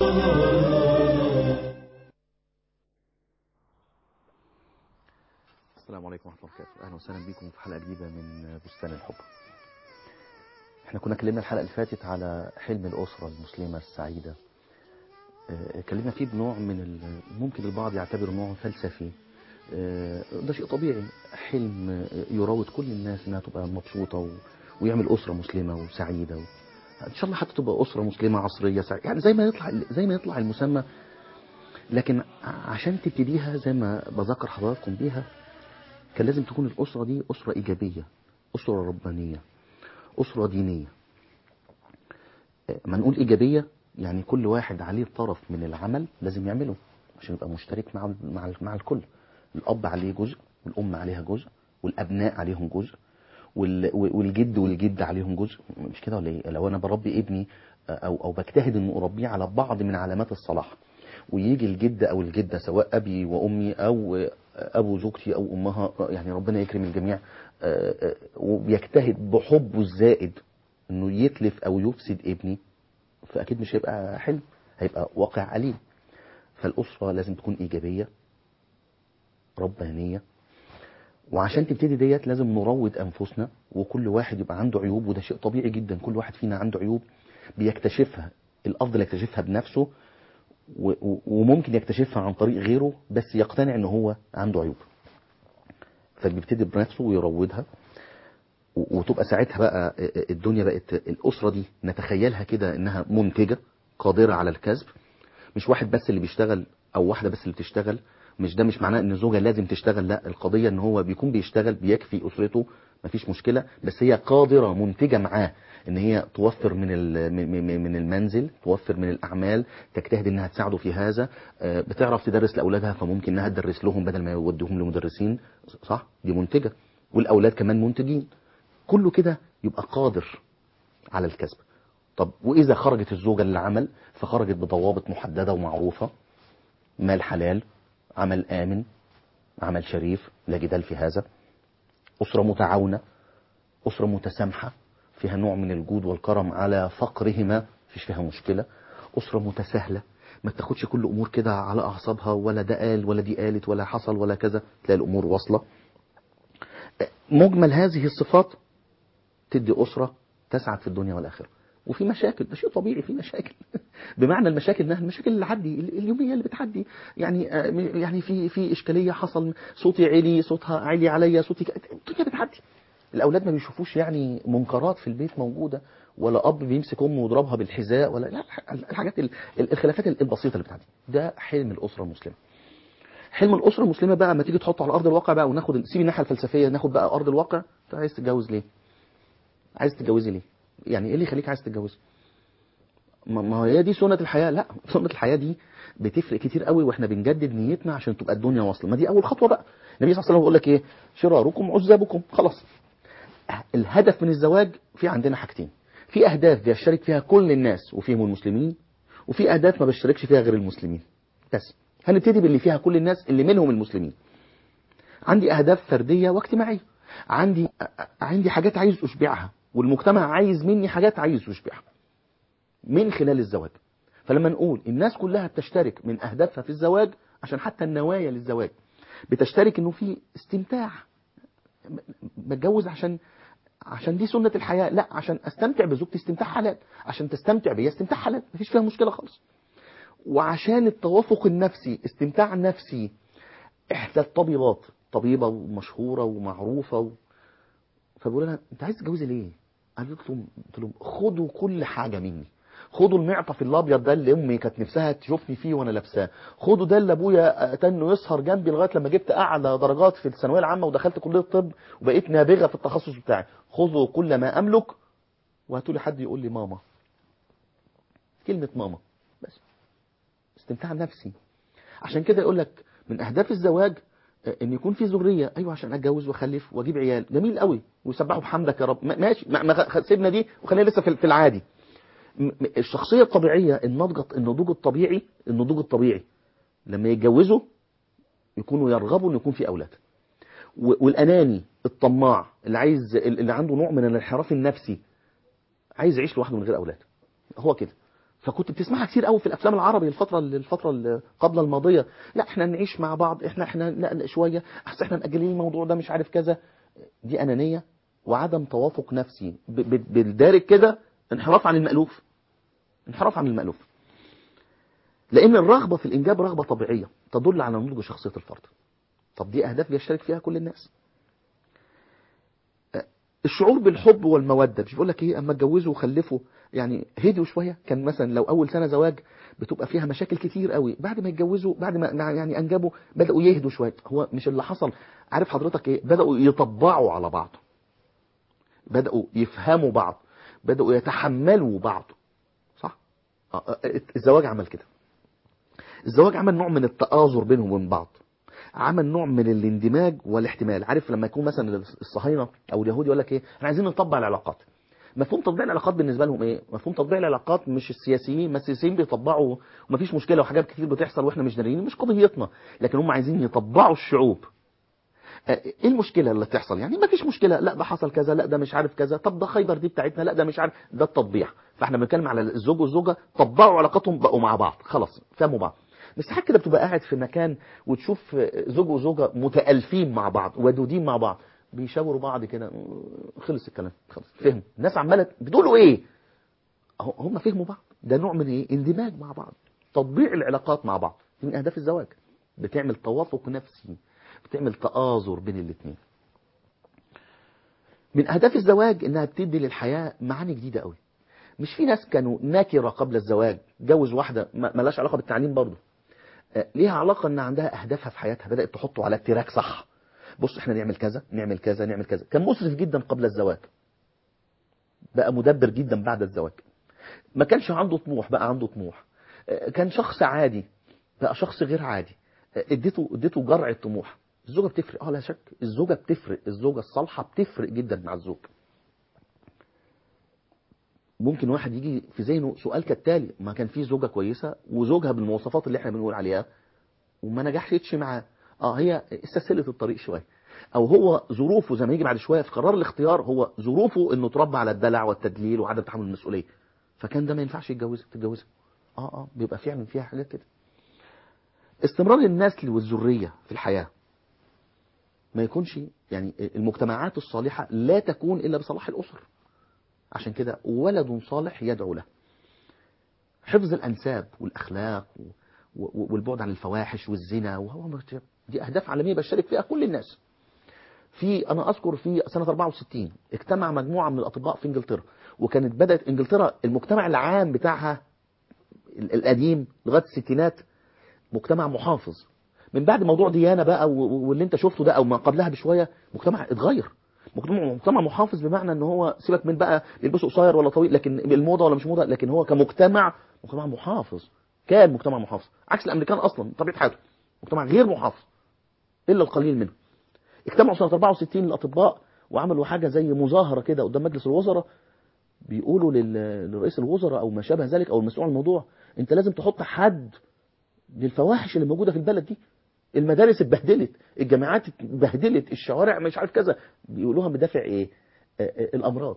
السلام عليكم ورحمة الله وبركاته أهلا وسهلا بكم في حلقة جديدة من بستان الحب احنا كنا اتكلمنا الحلقة اللي فاتت على حلم الأسرة المسلمة السعيدة اه، اتكلمنا فيه بنوع من ال- ممكن البعض يعتبره نوع فلسفي اه، ده شيء طبيعي حلم اه، يراود كل الناس انها تبقى مبسوطة و... ويعمل أسرة مسلمة وسعيدة و... ان شاء الله حتى تبقى أسرة مسلمة عصرية سعيدة يعني زي ما يطلع زي ما يطلع المسمى لكن عشان تبتديها زي ما بذكر حضراتكم بيها كان لازم تكون الأسرة دي أسرة إيجابية أسرة ربانية أسرة دينية ما نقول إيجابية يعني كل واحد عليه طرف من العمل لازم يعمله عشان يبقى مشترك مع مع مع الكل الأب عليه جزء والأم عليها جزء والأبناء عليهم جزء وال- والجد والجد عليهم جزء مش كده ولا ايه لو انا بربي ابني او او بجتهد ان اربيه على بعض من علامات الصلاح ويجي الجد او الجده سواء ابي وامي او ابو زوجتي او امها يعني ربنا يكرم الجميع آه، آه، وبيجتهد بحبه الزائد انه يتلف او يفسد ابني فاكيد مش هيبقى حلم هيبقى واقع أليم فالاسره لازم تكون ايجابيه ربانيه وعشان تبتدي ديت لازم نروض انفسنا وكل واحد يبقى عنده عيوب وده شيء طبيعي جدا كل واحد فينا عنده عيوب بيكتشفها الافضل يكتشفها بنفسه و- و- وممكن يكتشفها عن طريق غيره بس يقتنع ان هو عنده عيوب فبيبتدي بنفسه ويروضها و- وتبقى ساعتها بقى الدنيا بقت الاسره دي نتخيلها كده انها منتجه قادره على الكسب مش واحد بس اللي بيشتغل او واحده بس اللي بتشتغل مش ده مش معناه ان الزوجه لازم تشتغل لا القضيه ان هو بيكون بيشتغل بيكفي اسرته مفيش مشكله بس هي قادره منتجه معاه ان هي توفر من ال- من- من من المنزل توفر من الاعمال تجتهد انها تساعده في هذا آه، بتعرف تدرس لاولادها فممكن انها تدرس لهم بدل ما يودوهم لمدرسين صح دي منتجه والاولاد كمان منتجين كله كده يبقى قادر على الكسب طب واذا خرجت الزوجه للعمل فخرجت بضوابط محدده ومعروفه مال حلال عمل آمن عمل شريف لا جدال في هذا أسرة متعاونة أسرة متسامحة فيها نوع من الجود والكرم على فقرهما فيش فيها مشكلة أسرة متساهلة ما تاخدش كل أمور كده على أعصابها ولا ده قال ولا دي قالت ولا حصل ولا كذا تلاقي الأمور واصلة مجمل هذه الصفات تدي أسرة تسعد في الدنيا والآخرة وفي مشاكل ده شيء طبيعي في مشاكل بمعنى المشاكل انها المشاكل اللي عدي اليوميه اللي بتعدي يعني آه، يعني في في اشكاليه حصل صوتي عالي صوتها عالي عليا صوتي ك- الدنيا بتعدي الاولاد ما بيشوفوش يعني منكرات في البيت موجوده ولا اب بيمسك امه ويضربها بالحذاء ولا لا الحاجات ال- الخلافات البسيطه اللي بتعدي ده حلم الاسره المسلمه حلم الاسره المسلمه بقى ما تيجي تحطه على ارض الواقع بقى وناخد سيب الناحيه الفلسفيه ناخد بقى ارض الواقع انت عايز تتجوز ليه عايز تتجوزي ليه يعني ايه اللي يخليك عايز تتجوزي ما ما هي دي سنة الحياة لا سنة الحياة دي بتفرق كتير قوي واحنا بنجدد نيتنا عشان تبقى الدنيا واصلة ما دي اول خطوة بقى النبي صلى الله عليه وسلم بيقول لك ايه شراركم عزابكم خلاص الهدف من الزواج في عندنا حاجتين في اهداف بيشترك فيها كل الناس وفيهم المسلمين وفي اهداف ما بيشتركش فيها غير المسلمين بس هنبتدي باللي فيها كل الناس اللي منهم المسلمين عندي اهداف فرديه واجتماعيه عندي عندي حاجات عايز اشبعها والمجتمع عايز مني حاجات عايز اشبعها من خلال الزواج فلما نقول الناس كلها بتشترك من اهدافها في الزواج عشان حتى النوايا للزواج بتشترك انه في استمتاع بتجوز عشان عشان دي سنة الحياة لا عشان استمتع بزوجتي استمتاع حلال عشان تستمتع بيا استمتاع حلال مفيش فيها مشكلة خالص وعشان التوافق النفسي استمتاع نفسي احدى الطبيبات طبيبة ومشهورة ومعروفة و... فبقول لها انت عايز تتجوزي ليه قالت لهم قلت لهم خدوا كل حاجة مني خدوا المعطف الابيض ده اللي امي كانت نفسها تشوفني فيه وانا لابساه خدوا ده اللي ابويا اتنه يسهر جنبي لغايه لما جبت اعلى درجات في الثانويه العامه ودخلت كليه الطب وبقيت نابغه في التخصص بتاعي خذوا كل ما املك وهاتوا لي حد يقول لي ماما كلمه ماما بس استمتاع نفسي عشان كده يقول لك من اهداف الزواج ان يكون في ذريه ايوه عشان اتجوز واخلف واجيب عيال جميل قوي ويسبحوا بحمدك يا رب ماشي ما ما سيبنا دي وخلينا لسه في العادي الشخصيه الطبيعيه النضج النضوج الطبيعي النضوج الطبيعي لما يتجوزوا يكونوا يرغبوا ان يكون في اولاد والاناني الطماع اللي عايز اللي عنده نوع من الانحراف النفسي عايز يعيش لوحده من غير اولاد هو كده فكنت بتسمعها كتير قوي في الافلام العربي الفتره الفتره اللي قبل الماضيه لا احنا نعيش مع بعض احنا احنا نقلق شويه احسن احنا مأجلين الموضوع ده مش عارف كذا دي انانيه وعدم توافق نفسي ب- ب- بالدارج كده انحراف عن المألوف انحراف عن المألوف لان الرغبه في الانجاب رغبه طبيعيه تدل على نضج شخصيه الفرد طب دي اهداف بيشترك فيها كل الناس أه، الشعور بالحب والموده مش بقول لك ايه اما اتجوزوا وخلفوا يعني هدوا شويه كان مثلا لو اول سنه زواج بتبقى فيها مشاكل كتير قوي بعد ما يتجوزوا بعد ما ما يعني انجبوا بداوا يهدوا شويه هو مش اللي حصل عارف حضرتك ايه بداوا يطبعوا على بعض بداوا يفهموا بعض بداوا يتحملوا بعض صح آه، آه، الزواج عمل كده الزواج عمل نوع من التآزر بينهم وبين بعض عمل نوع من الاندماج والاحتمال عارف لما يكون مثلا الصهاينه او اليهود يقول لك ايه احنا عايزين نطبع العلاقات مفهوم تطبيع العلاقات بالنسبه لهم ايه مفهوم تطبيع العلاقات مش السياسيين ما السياسيين بيطبعوا ومفيش مشكله وحاجات كتير بتحصل واحنا مش دارين مش قضيتنا لكن هم عايزين يطبعوا الشعوب آه، ايه المشكله اللي تحصل يعني ما فيش مشكله لا ده حصل كذا لا ده مش عارف كذا طب ده خيبر دي بتاعتنا لا ده مش عارف ده التطبيع فاحنا بنتكلم على الزوج والزوجه طبعوا علاقتهم بقوا مع بعض خلاص فهموا بعض بس حاجه كده بتبقى قاعد في مكان وتشوف آه، زوج وزوجه متالفين مع بعض ودودين مع بعض بيشاوروا بعض كده آه، خلص الكلام خلص فهموا الناس عماله بتقولوا ايه أهو هم فهموا بعض ده نوع من ايه اندماج مع بعض تطبيع العلاقات مع بعض دي من اهداف الزواج بتعمل توافق نفسي بتعمل تآزر بين الاثنين من اهداف الزواج انها بتدي للحياه معاني جديده قوي مش في ناس كانوا ناكره قبل الزواج جوز واحده ما- ملهاش علاقه بالتعليم برضه آه، ليها علاقه ان عندها اهدافها في حياتها بدات تحطه على التراك صح بص احنا نعمل كذا نعمل كذا نعمل كذا كان مسرف جدا قبل الزواج بقى مدبر جدا بعد الزواج ما كانش عنده طموح بقى عنده طموح آه، كان شخص عادي بقى شخص غير عادي آه، اديته اديته جرعه طموح الزوجه بتفرق اه لا شك الزوجه بتفرق الزوجه الصالحه بتفرق جدا مع الزوج ممكن واحد يجي في ذهنه سؤال كالتالي ما كان في زوجه كويسه وزوجها بالمواصفات اللي احنا بنقول عليها وما نجحش معاه اه هي استسهلت الطريق شويه او هو ظروفه زي ما يجي بعد شويه في قرار الاختيار هو ظروفه انه اتربى على الدلع والتدليل وعدم تحمل المسؤوليه فكان ده ما ينفعش يتجوزها تتجوزها اه اه بيبقى فعلا فيها حاجات كده استمرار النسل والذريه في الحياه ما يكونش يعني المجتمعات الصالحه لا تكون الا بصلاح الاسر عشان كده ولد صالح يدعو له حفظ الانساب والاخلاق و- و- والبعد عن الفواحش والزنا وهو مرتب. دي اهداف عالميه بشارك فيها كل الناس في انا اذكر في سنه 64 اجتمع مجموعه من الاطباء في انجلترا وكانت بدات انجلترا المجتمع العام بتاعها ال- القديم لغايه الستينات مجتمع محافظ من بعد موضوع ديانه بقى و- و- واللي انت شفته ده او ما قبلها بشويه مجتمع اتغير مجتمع مجتمع محافظ بمعنى ان هو سيبك من بقى يلبسوا قصير ولا طويل لكن الموضه ولا مش موضه لكن هو كمجتمع مجتمع محافظ كان مجتمع محافظ عكس الامريكان اصلا طبيعه حياته مجتمع غير محافظ الا القليل منه اجتمعوا سنه 64 الاطباء وعملوا حاجه زي مظاهره كده قدام مجلس الوزراء بيقولوا لل- لرئيس الوزراء او ما شابه ذلك او المسؤول عن الموضوع انت لازم تحط حد للفواحش اللي موجوده في البلد دي المدارس اتبهدلت الجامعات اتبهدلت الشوارع مش عارف كذا بيقولوها بدافع ايه آه، آه، الامراض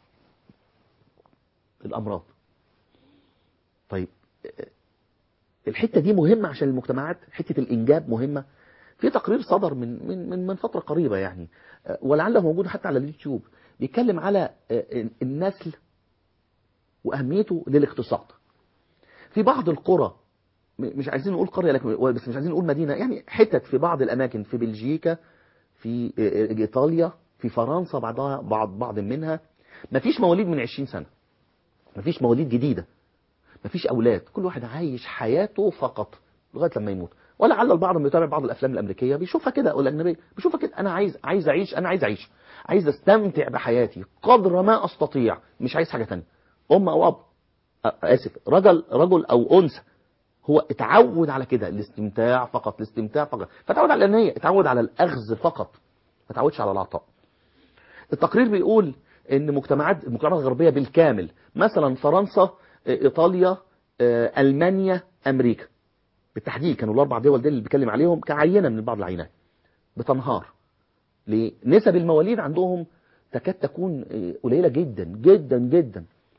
الامراض طيب آه، الحته دي مهمه عشان المجتمعات حته الانجاب مهمه في تقرير صدر من من من, من فتره قريبه يعني آه، ولعله موجود حتى على اليوتيوب بيتكلم على آه، النسل واهميته للاقتصاد في بعض القرى م- مش عايزين نقول قريه لكن بس مش عايزين نقول مدينه يعني حتت في بعض الاماكن في بلجيكا في آه، ايطاليا في فرنسا بعضها بعض بعض منها مفيش مواليد من 20 سنه مفيش مواليد جديده مفيش اولاد كل واحد عايش حياته فقط لغايه لما يموت ولعل البعض لما يتابع بعض الافلام الامريكيه بيشوفها كده او الاجنبيه بيشوفها كده انا عايز عايز اعيش انا عايز اعيش عايز استمتع بحياتي قدر ما استطيع مش عايز حاجه تانية ام او اب آه، اسف رجل رجل او انثى هو اتعود على كده الاستمتاع فقط الاستمتاع فقط فتعود على الانانيه اتعود على الاخذ فقط ما تعودش على العطاء التقرير بيقول ان مجتمعات المجتمعات الغربيه بالكامل مثلا فرنسا ايطاليا آه، المانيا امريكا بالتحديد كانوا الاربع دول دول اللي بيتكلم عليهم كعينه من بعض العينات بتنهار ليه؟ نسب المواليد عندهم تكاد تكون آه، قليله جدا جدا جدا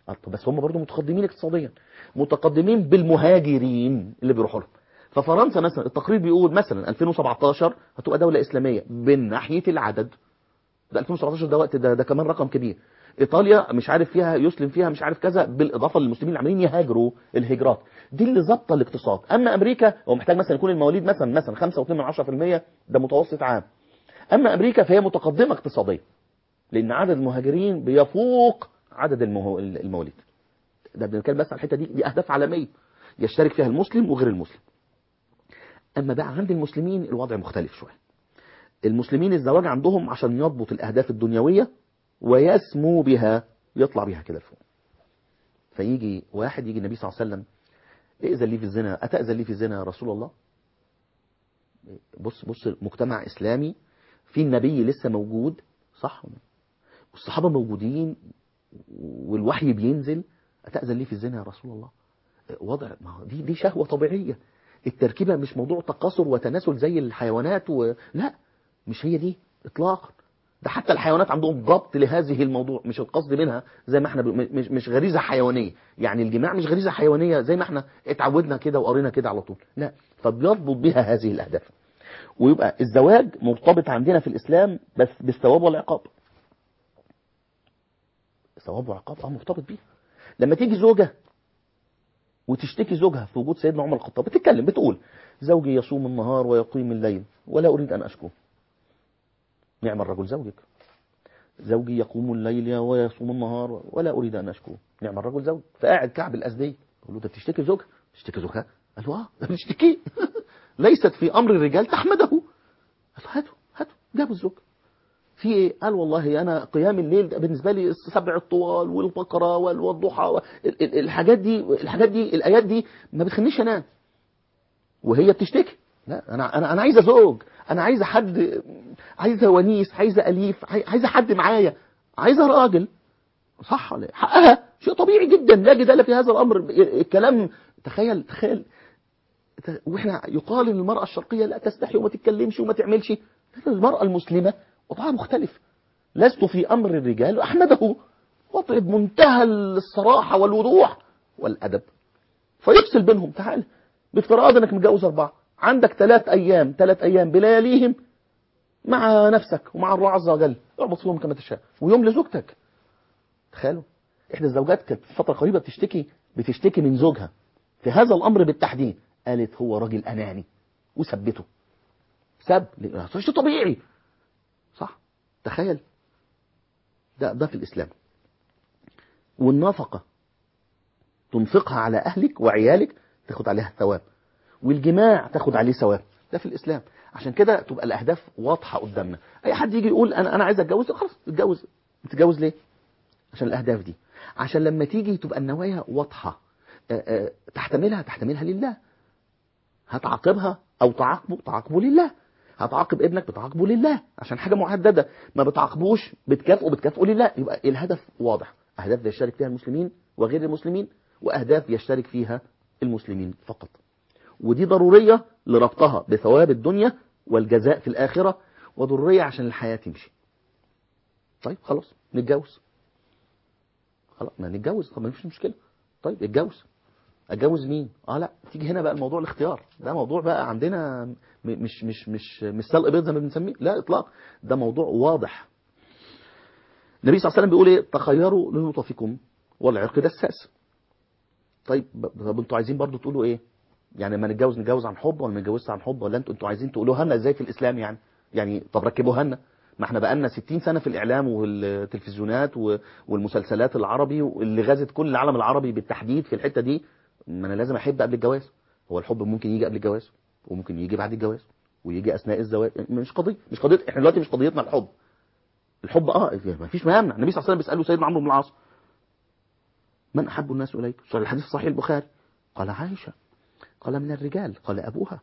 آه، طب بس هم برضو متقدمين اقتصاديا متقدمين بالمهاجرين اللي بيروحوا لهم ففرنسا مثلا التقرير بيقول مثلا 2017 هتبقى دولة إسلامية من ناحية العدد ده 2017 ده وقت ده, ده كمان رقم كبير ايطاليا مش عارف فيها يسلم فيها مش عارف كذا بالاضافه للمسلمين اللي عمالين يهاجروا الهجرات دي اللي ظابطه الاقتصاد اما امريكا هو محتاج مثلا يكون المواليد مثلا مثلا 5.2% ده متوسط عام اما امريكا فهي متقدمه اقتصاديا لان عدد المهاجرين بيفوق عدد المه- المواليد ده بنتكلم بس على الحته دي دي اهداف عالميه يشترك فيها المسلم وغير المسلم اما بقى عند المسلمين الوضع مختلف شويه المسلمين الزواج عندهم عشان يضبط الاهداف الدنيويه ويسمو بها يطلع بها كده لفوق فيجي واحد يجي النبي صلى الله عليه وسلم ائذن لي في الزنا اتاذن لي في الزنا يا رسول الله بص بص مجتمع اسلامي في النبي لسه موجود صح والصحابه موجودين والوحي بينزل اتاذن لي في الزنا يا رسول الله وضع ما هو دي دي شهوه طبيعيه التركيبه مش موضوع تقاصر وتناسل زي الحيوانات و... لا مش هي دي اطلاقا ده حتى الحيوانات عندهم ضبط لهذه الموضوع مش القصد منها زي ما احنا ب... مش مش غريزه حيوانيه يعني الجماع مش غريزه حيوانيه زي ما احنا اتعودنا كده وقرينا كده على طول لا فبيربط بها هذه الاهداف ويبقى الزواج مرتبط عندنا في الاسلام بس بالثواب والعقاب ثواب وعقاب اه مرتبط بيها لما تيجي زوجه وتشتكي زوجها في وجود سيدنا عمر الخطاب بتتكلم بتقول زوجي يصوم النهار ويقيم الليل ولا اريد ان اشكوه نعم الرجل زوجك زوجي يقوم الليل ويصوم النهار ولا اريد ان اشكوه نعم الرجل زوج فقاعد كعب الاسدي يقول له ده بتشتكي زوجها تشتكي زوجها قال له اه ده بتشتكي ليست في امر الرجال تحمده قال له هاتوا هاتوا جابوا الزوج في ايه قال والله انا قيام الليل ده بالنسبه لي السبع الطوال والبقره وال- والضحى و- ال- ال- الحاجات دي الحاجات دي الايات دي ما بتخلينيش انام وهي بتشتكي لا انا انا انا عايزه زوج انا عايزه حد عايزه ونيس عايزه اليف عاي- عايزه حد معايا عايزه راجل صح ولا إيه؟ حقها شيء طبيعي جدا لا جدال في هذا الامر الكلام تخيل تخيل ت- واحنا يقال ان المراه الشرقيه لا تستحي وما تتكلمش وما تعملش لا، المراه المسلمه وضعها مختلف لست في امر الرجال احمده وضع بمنتهى الصراحه والوضوح والادب فيفصل بينهم تعال بافتراض انك متجوز اربعه عندك ثلاث ايام ثلاث ايام بلياليهم مع نفسك ومع الله عز وجل اعبط فيهم كما تشاء ويوم لزوجتك تخيلوا احدى الزوجات كانت في فتره قريبه بتشتكي بتشتكي من زوجها في هذا الامر بالتحديد قالت هو راجل اناني وثبته سب شيء طبيعي صح تخيل ده ده في الاسلام والنفقه تنفقها على اهلك وعيالك تاخد عليها الثواب والجماع تاخد عليه ثواب ده في الاسلام عشان كده تبقى الاهداف واضحه قدامنا اي حد يجي يقول انا انا عايز اتجوز خلاص اتجوز بتتجوز ليه عشان الاهداف دي عشان لما تيجي تبقى النوايا واضحه آه، آه، تحتملها تحتملها لله هتعاقبها او تعاقبه تعاقبه لله هتعاقب ابنك بتعاقبه لله عشان حاجه محدده ما بتعاقبوش بتكافئه بتكافئه لله يبقى الهدف واضح اهداف يشترك فيها المسلمين وغير المسلمين واهداف يشترك فيها المسلمين فقط ودي ضروريه لربطها بثواب الدنيا والجزاء في الاخره وضروريه عشان الحياه تمشي طيب خلاص نتجوز خلاص ما نتجوز طب ما فيش مشكله طيب اتجوز اتجوز مين اه لا تيجي هنا بقى الموضوع الاختيار ده موضوع بقى عندنا م- مش مش مش مش سلق بيض زي ما بنسميه لا اطلاق ده موضوع واضح النبي صلى الله عليه وسلم بيقول ايه تخيروا لنطفكم والعرق دساس طيب ب- طب انتوا عايزين برضو تقولوا ايه يعني لما نتجوز نتجوز عن حب ولا ما نتجوزش عن حب ولا انتوا انتوا عايزين تقولوها لنا ازاي في الاسلام يعني يعني طب ركبوها لنا ما احنا بقالنا 60 سنه في الاعلام والتلفزيونات و- والمسلسلات العربي واللي غازت كل العالم العربي بالتحديد في الحته دي ما انا لازم احب قبل الجواز هو الحب ممكن يجي قبل الجواز وممكن يجي بعد الجواز ويجي اثناء الزواج مش قضيه مش قضيه احنا دلوقتي مش قضيتنا الحب الحب اه ما فيش ما يمنع النبي صلى الله عليه وسلم بيساله سيدنا عمرو بن العاص من احب الناس اليك صحيح الحديث صحيح البخاري قال عائشه قال من الرجال قال ابوها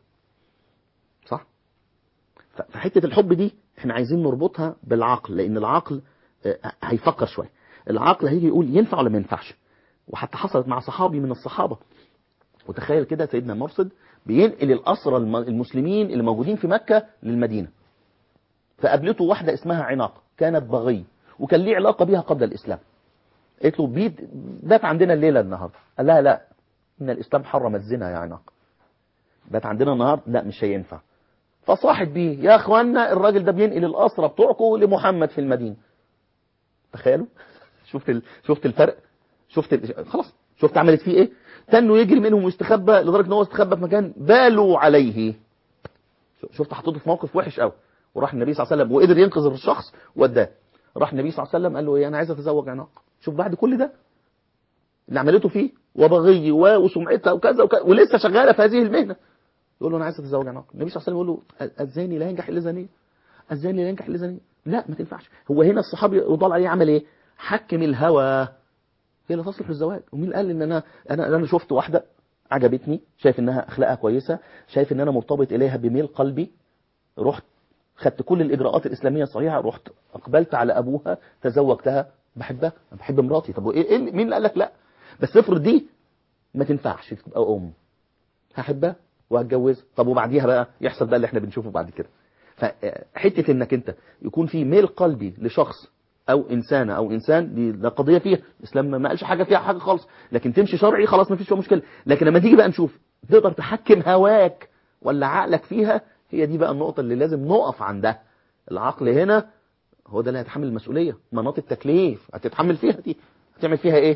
صح ف- فحته الحب دي احنا عايزين نربطها بالعقل لان العقل آه، هيفكر شويه العقل هيجي يقول ينفع ولا ما ينفعش وحتى حصلت مع صحابي من الصحابه وتخيل كده سيدنا مرصد بينقل الأسرى الم- المسلمين اللي موجودين في مكة للمدينة فقابلته واحدة اسمها عناق كانت بغي وكان ليه علاقة بيها قبل الإسلام قالت له بيت بات عندنا الليله النهارده قال لها لا ان الاسلام حرم الزنا يا عناق بات عندنا النهارده لا مش هينفع فصاحت بيه يا اخوانا الراجل ده بينقل الاسرى بتوعكم لمحمد في المدينه تخيلوا شفت ال... شفت الفرق شفت ال... خلاص شفت عملت فيه ايه تنه يجري منهم ويستخبى لدرجه ان هو استخبى في مكان بالوا عليه شفت حطيته في موقف وحش قوي وراح النبي صلى الله عليه وسلم وقدر ينقذ الشخص وداه راح النبي صلى الله عليه وسلم قال له ايه انا عايز اتزوج عناق شوف بعد كل ده اللي عملته فيه وبغي وسمعتها وكذا وكذا ولسه شغاله في هذه المهنه يقول له انا عايز اتزوج عناق النبي صلى الله عليه وسلم يقول له الزاني لا ينجح الا زانيه الزاني لا ينجح الا زانيه لا ما تنفعش هو هنا الصحابي رضي الله عليه عمل ايه حكم الهوى هي اللي تصلح للزواج ومين قال ان انا انا انا شفت واحده عجبتني شايف انها اخلاقها كويسه شايف ان انا مرتبط اليها بميل قلبي رحت خدت كل الاجراءات الاسلاميه الصحيحه رحت اقبلت على ابوها تزوجتها بحبها انا بحب مراتي طب وايه إيه مين اللي قال لك لا بس افرض دي ما تنفعش تبقى ام هحبها وهتجوزها طب وبعديها بقى يحصل بقى اللي احنا بنشوفه بعد كده فحته انك انت يكون في ميل قلبي لشخص او انسانه او انسان دي ده قضيه فيها الاسلام ما قالش حاجه فيها حاجه خالص لكن تمشي شرعي خلاص ما فيش فيها مشكله لكن لما تيجي بقى نشوف تقدر تحكم هواك ولا عقلك فيها هي دي بقى النقطه اللي لازم نقف عندها العقل هنا هو ده اللي هيتحمل المسؤوليه مناط التكليف هتتحمل فيها دي هتعمل فيها ايه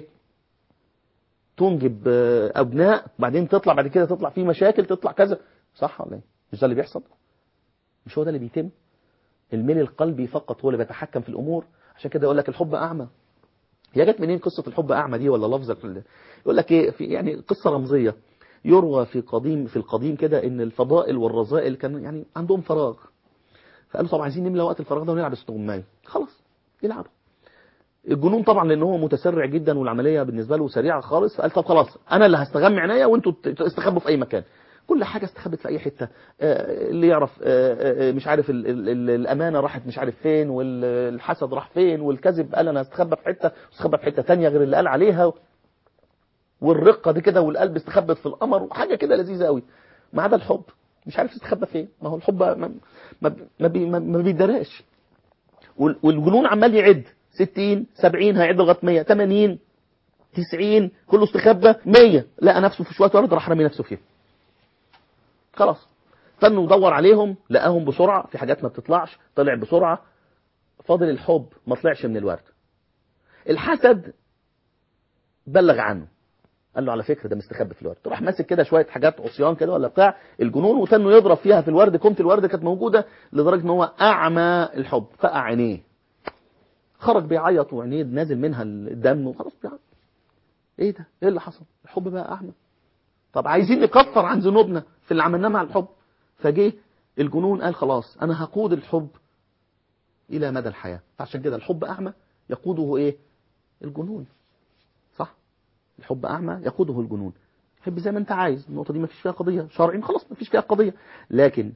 تنجب ابناء بعدين تطلع بعد كده تطلع في مشاكل تطلع كذا صح ولا ايه مش ده اللي بيحصل مش هو ده اللي بيتم الميل القلبي فقط هو اللي بيتحكم في الامور عشان كده يقول لك الحب اعمى هي جت منين قصه الحب اعمى دي ولا لفظه يقول لك ايه في يعني قصه رمزيه يروى في قديم في القديم كده ان الفضائل والرذائل كان يعني عندهم فراغ فقالوا طب عايزين نملى وقت الفراغ ده ونلعب استغماية خلاص يلعبوا الجنون طبعا لان هو متسرع جدا والعمليه بالنسبه له سريعه خالص فقال طب خلاص انا اللي هستغمي عينيا وانتوا استخبوا في اي مكان كل حاجة استخبت في أي حتة اللي يعرف مش عارف ال ال ال الأمانة راحت مش عارف فين والحسد راح فين والكذب قال أنا استخبى في حتة واستخبى في حتة تانية غير اللي قال عليها والرقة دي كده والقلب استخبت في القمر وحاجة كده لذيذة قوي ما عدا الحب مش عارف يستخبى فين ما هو الحب ما, ما, ما, بي ما, ما بيدراش والجنون عمال يعد 60 70 هيعد لغايه 100 80 90 كله استخبى 100 لقى نفسه في شويه ورد راح رامي نفسه فيه خلاص استنوا ودور عليهم لقاهم بسرعة في حاجات ما بتطلعش طلع بسرعة فاضل الحب ما طلعش من الورد الحسد بلغ عنه قال له على فكرة ده مستخبي في الورد راح ماسك كده شوية حاجات عصيان كده ولا بتاع الجنون وتنه يضرب فيها في الورد كومة الورد كانت موجودة لدرجة ان هو اعمى الحب فقع عينيه خرج بيعيط وعينيه نازل منها الدم وخلاص بيعيط ايه ده ايه اللي حصل الحب بقى اعمى طب عايزين نكفر عن ذنوبنا في اللي عملناه مع الحب فجه الجنون قال خلاص انا هقود الحب الى مدى الحياة فعشان كده الحب اعمى يقوده ايه الجنون صح الحب اعمى يقوده الجنون حب زي ما انت عايز النقطة دي ما فيش فيها قضية شرعي خلاص ما فيش فيها قضية لكن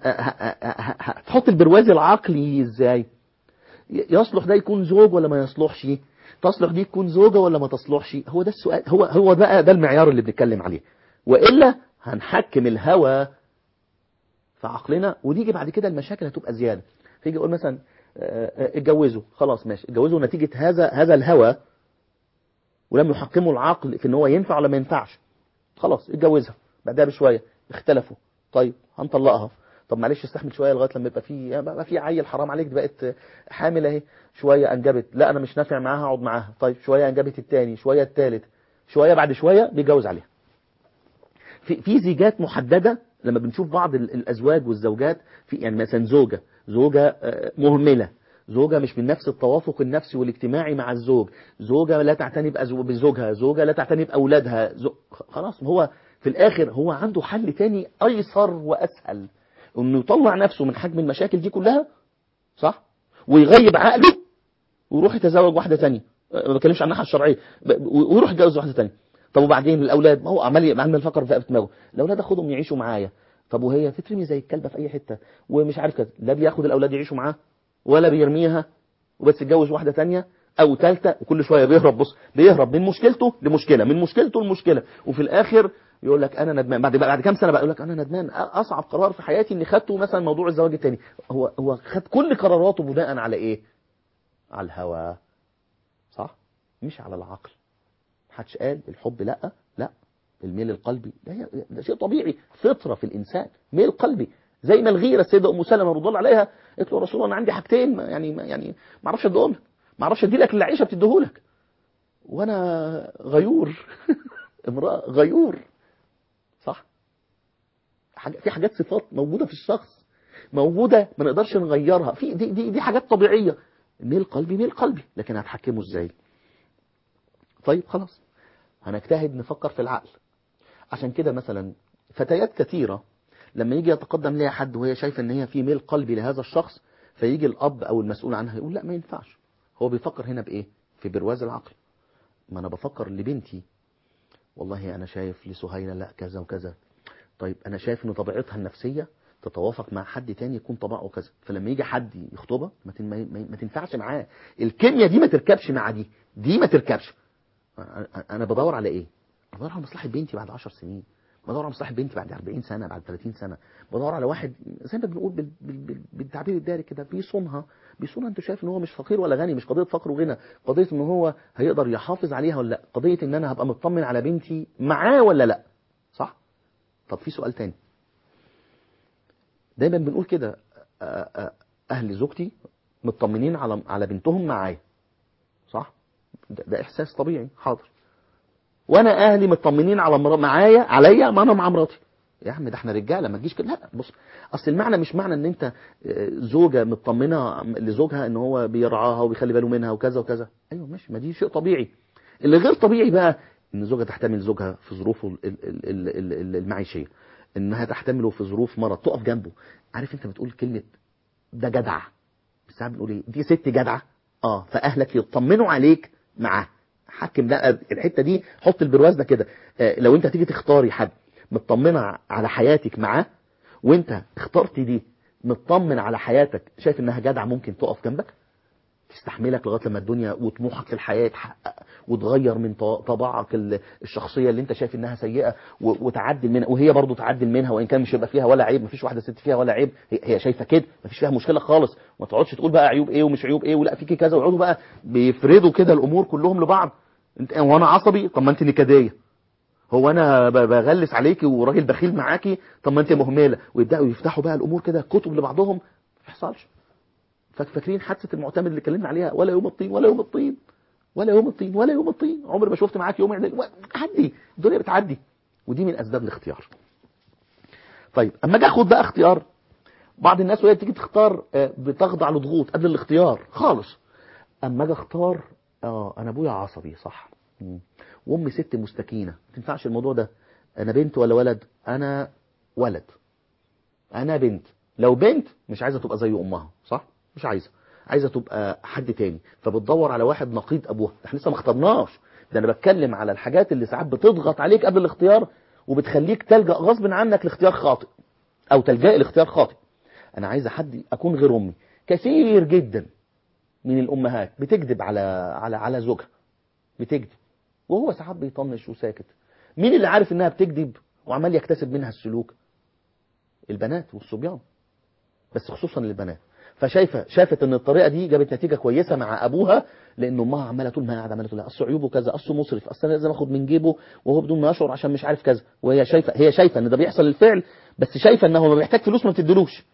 هتحط البرواز العقلي ازاي يصلح ده يكون زوج ولا ما يصلحش تصلح دي تكون زوجة ولا ما تصلحش هو ده السؤال هو هو بقى ده المعيار اللي بنتكلم عليه وإلا هنحكم الهوى في عقلنا ونيجي بعد كده المشاكل هتبقى زيادة فيجي يقول مثلا اتجوزوا خلاص ماشي اتجوزوا نتيجة هذا هذا الهوى ولم يحكموا العقل في ان هو ينفع ولا ما ينفعش خلاص اتجوزها بعدها بشوية اختلفوا طيب هنطلقها طب معلش استحمل شويه لغايه لما يبقى في يبقى في عيل حرام عليك دي بقت حامل اهي شويه انجبت لا انا مش نافع معاها اقعد معاها طيب شويه انجبت الثاني شويه الثالث شويه بعد شويه بيتجوز عليها في في زيجات محدده لما بنشوف بعض الازواج والزوجات في يعني مثلا زوجه زوجه مهمله زوجة مش من نفس التوافق النفسي والاجتماعي مع الزوج زوجة لا تعتني بزوجها زوجة لا تعتني بأولادها زو... خلاص هو في الآخر هو عنده حل تاني أيسر وأسهل انه يطلع نفسه من حجم المشاكل دي كلها صح ويغيب عقله ويروح يتزوج واحده ثانيه ما بتكلمش عن الناحيه الشرعيه ويروح يتجوز واحده ثانيه طب وبعدين الاولاد ما هو عمال عمال يفكر في دماغه الاولاد اخدهم يعيشوا معايا طب وهي تترمي زي الكلبه في اي حته ومش عارف كده لا بياخد الاولاد يعيشوا معاه ولا بيرميها وبس يتجوز واحده ثانيه او ثالثه وكل شويه بيهرب بص بيهرب من مشكلته لمشكله من مشكلته لمشكله وفي الاخر يقول لك انا ندمان بعد بعد كام سنه بقى يقول لك انا ندمان اصعب قرار في حياتي اني خدته مثلا موضوع الزواج الثاني هو هو خد كل قراراته بناء على ايه على الهوى صح مش على العقل محدش قال الحب لا لا الميل القلبي ده, ده شيء طبيعي فطره في الانسان ميل قلبي زي ما الغيره السيده ام سلمه رضي الله عليها قالت له يا رسول الله انا عندي حاجتين ما- يعني ما- يعني ما اعرفش اديهم لك ما اعرفش ادي لك اللي عائشه بتديهولك وانا غيور امراه غيور صح حاجة في حاجات صفات موجوده في الشخص موجوده ما نقدرش نغيرها في دي دي, دي حاجات طبيعيه ميل قلبي ميل قلبي لكن هتحكمه ازاي طيب خلاص هنجتهد نفكر في العقل عشان كده مثلا فتيات كثيرة لما يجي يتقدم ليها حد وهي شايفة ان هي في ميل قلبي لهذا الشخص فيجي الاب او المسؤول عنها يقول لا ما ينفعش هو بيفكر هنا بايه في برواز العقل ما انا بفكر لبنتي والله انا شايف لسهيلة لا كذا وكذا طيب انا شايف ان طبيعتها النفسية تتوافق مع حد تاني يكون طبعه كذا فلما يجي حد يخطبها ما, تن... ما... ما- ما تنفعش معاه الكيمياء دي ما تركبش مع دي دي ما تركبش أنا- انا بدور على ايه بدور على مصلحه بنتي بعد 10 سنين بدور على مصلحه بنتي بعد 40 سنه بعد 30 سنه بدور على واحد زي ما بنقول بال- بال- بال- بالتعبير الدارج كده بيصونها بيصونها انت شايف ان هو مش فقير ولا غني مش قضيه فقر وغنى قضيه ان هو هيقدر يحافظ عليها ولا لا قضيه ان انا هبقى مطمن على بنتي معاه ولا لا صح طب في سؤال تاني دايما بنقول كده آه، آه، اهل زوجتي مطمنين على على بنتهم معايا صح ده, ده احساس طبيعي حاضر وانا اهلي مطمنين على مر... معايا عليا ما انا مع مراتي يا عم ده احنا رجاله ما تجيش كده لا بص اصل المعنى مش معنى ان انت آه، زوجه مطمنه لزوجها ان هو بيرعاها وبيخلي باله منها وكذا وكذا ايوه ماشي ما دي شيء طبيعي اللي غير طبيعي بقى ان زوجها تحتمل زوجها في ظروفه ال- ال- ال- ال- ال- المعيشيه انها تحتمله في ظروف مرض تقف جنبه عارف انت بتقول كلمه ده جدع بس ساعات بنقول ايه دي ست جدعه اه فاهلك يطمنوا عليك معاه حكم لا الحته دي حط البرواز ده كده آه، لو انت تيجي تختاري حد مطمنه على حياتك معاه وانت اخترت دي مطمن على حياتك شايف انها جدع ممكن تقف جنبك تستحملك لغايه لما الدنيا وطموحك في الحياه يتحقق وتغير من ط- طباعك ال- الشخصيه اللي انت شايف انها سيئه و- وتعدل منها وهي برضو تعدل منها وان كان مش هيبقى فيها ولا عيب مفيش واحده ست فيها ولا عيب هي- هي شايفه كده مفيش فيها مشكله خالص ما تقعدش تقول بقى عيوب ايه ومش عيوب ايه ولا فيكي كذا ويقعدوا بقى بيفردوا كده الامور كلهم لبعض انت هو انا عصبي طب ما انت نكديه هو انا ب- بغلس عليكي وراجل بخيل معاكي طب ما انت مهمله ويبداوا يفتحوا بقى الامور كده كتب لبعضهم ما يحصلش فاك- فاكرين حادثه المعتمد اللي اتكلمنا عليها ولا يوم الطين ولا يوم الطين ولا يوم الطين ولا يوم الطين عمري ما شفت معاك يوم عدل بتعدي الدنيا بتعدي ودي من اسباب الاختيار طيب اما اجي اخد بقى اختيار بعض الناس وهي بتيجي تختار آه، بتخضع لضغوط قبل الاختيار خالص اما اجي اختار اه انا ابويا عصبي صح مم. وامي ست مستكينه ما تنفعش الموضوع ده انا بنت ولا ولد انا ولد انا بنت لو بنت مش عايزه تبقى زي امها صح مش عايزه عايزه تبقى حد تاني فبتدور على واحد نقيض ابوها احنا لسه ما اخترناش ده انا بتكلم على الحاجات اللي ساعات بتضغط عليك قبل الاختيار وبتخليك تلجا غصب عنك لاختيار خاطئ او تلجا لاختيار خاطئ انا عايزه حد اكون غير امي كثير جدا من الامهات بتكذب على على على زوجها بتكذب وهو ساعات بيطنش وساكت مين اللي عارف انها بتكذب وعمال يكتسب منها السلوك البنات والصبيان بس خصوصا البنات فشايفه شافت ان الطريقه دي جابت نتيجه كويسه مع ابوها لان امها عماله طول ما هي قاعده عماله تقول لها اصل عيوبه كذا اصله مسرف اصل انا لازم اخد من جيبه وهو بدون ما يشعر عشان مش عارف كذا وهي شايفه هي شايفه ان ده بيحصل الفعل بس شايفه ان هو ما بيحتاج فلوس ما بتديلوش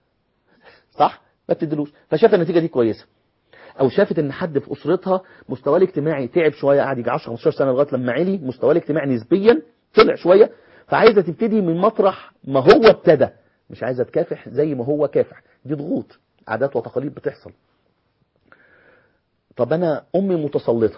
صح ما بتديلوش فشافه النتيجه دي كويسه او شافت ان حد في اسرتها مستواه الاجتماعي تعب شويه قعد يجي 10 15 سنه لغايه لما علي مستواه الاجتماعي نسبيا طلع شويه فعايزه تبتدي من مطرح ما هو ابتدى مش عايزه تكافح زي ما هو كافح دي ضغوط عادات وتقاليد بتحصل طب انا امي متسلطه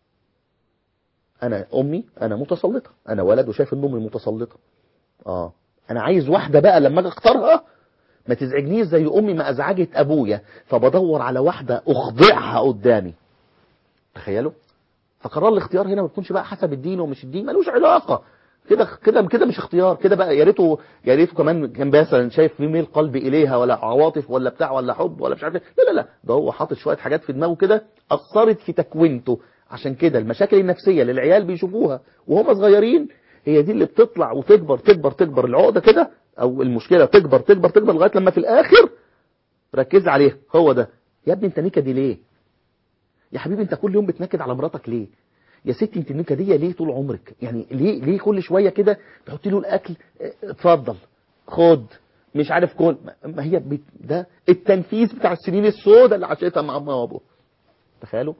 انا امي انا متسلطه انا ولد وشايف ان امي متسلطه اه انا عايز واحده بقى لما اجي اختارها ما تزعجنيش زي امي ما ازعجت ابويا فبدور على واحده اخضعها قدامي تخيلوا فقرار الاختيار هنا ما بيكونش بقى حسب الدين ومش الدين ملوش علاقه كده كده كده مش اختيار كده بقى يا ريته يا ريته كمان كان مثلا شايف في ميل قلبي اليها ولا عواطف ولا بتاع ولا حب ولا مش عارف إيه. لا لا لا ده هو حاطط شويه حاجات في دماغه كده اثرت في تكوينته عشان كده المشاكل النفسيه اللي العيال بيشوفوها وهم صغيرين هي دي اللي بتطلع وتكبر تكبر تكبر العقده كده او المشكله تكبر تكبر تكبر لغايه لما في الاخر ركز عليها هو ده يا ابني انت نكدي ليه يا حبيبي انت كل يوم بتنكد على مراتك ليه يا ستي انت النكديه ليه طول عمرك يعني ليه ليه كل شويه كده تحطي له الاكل اه، اتفضل خد مش عارف كل ما- ما هي بت- ده التنفيذ بتاع السنين السوداء اللي عاشتها مع امها وابوها تخيلوا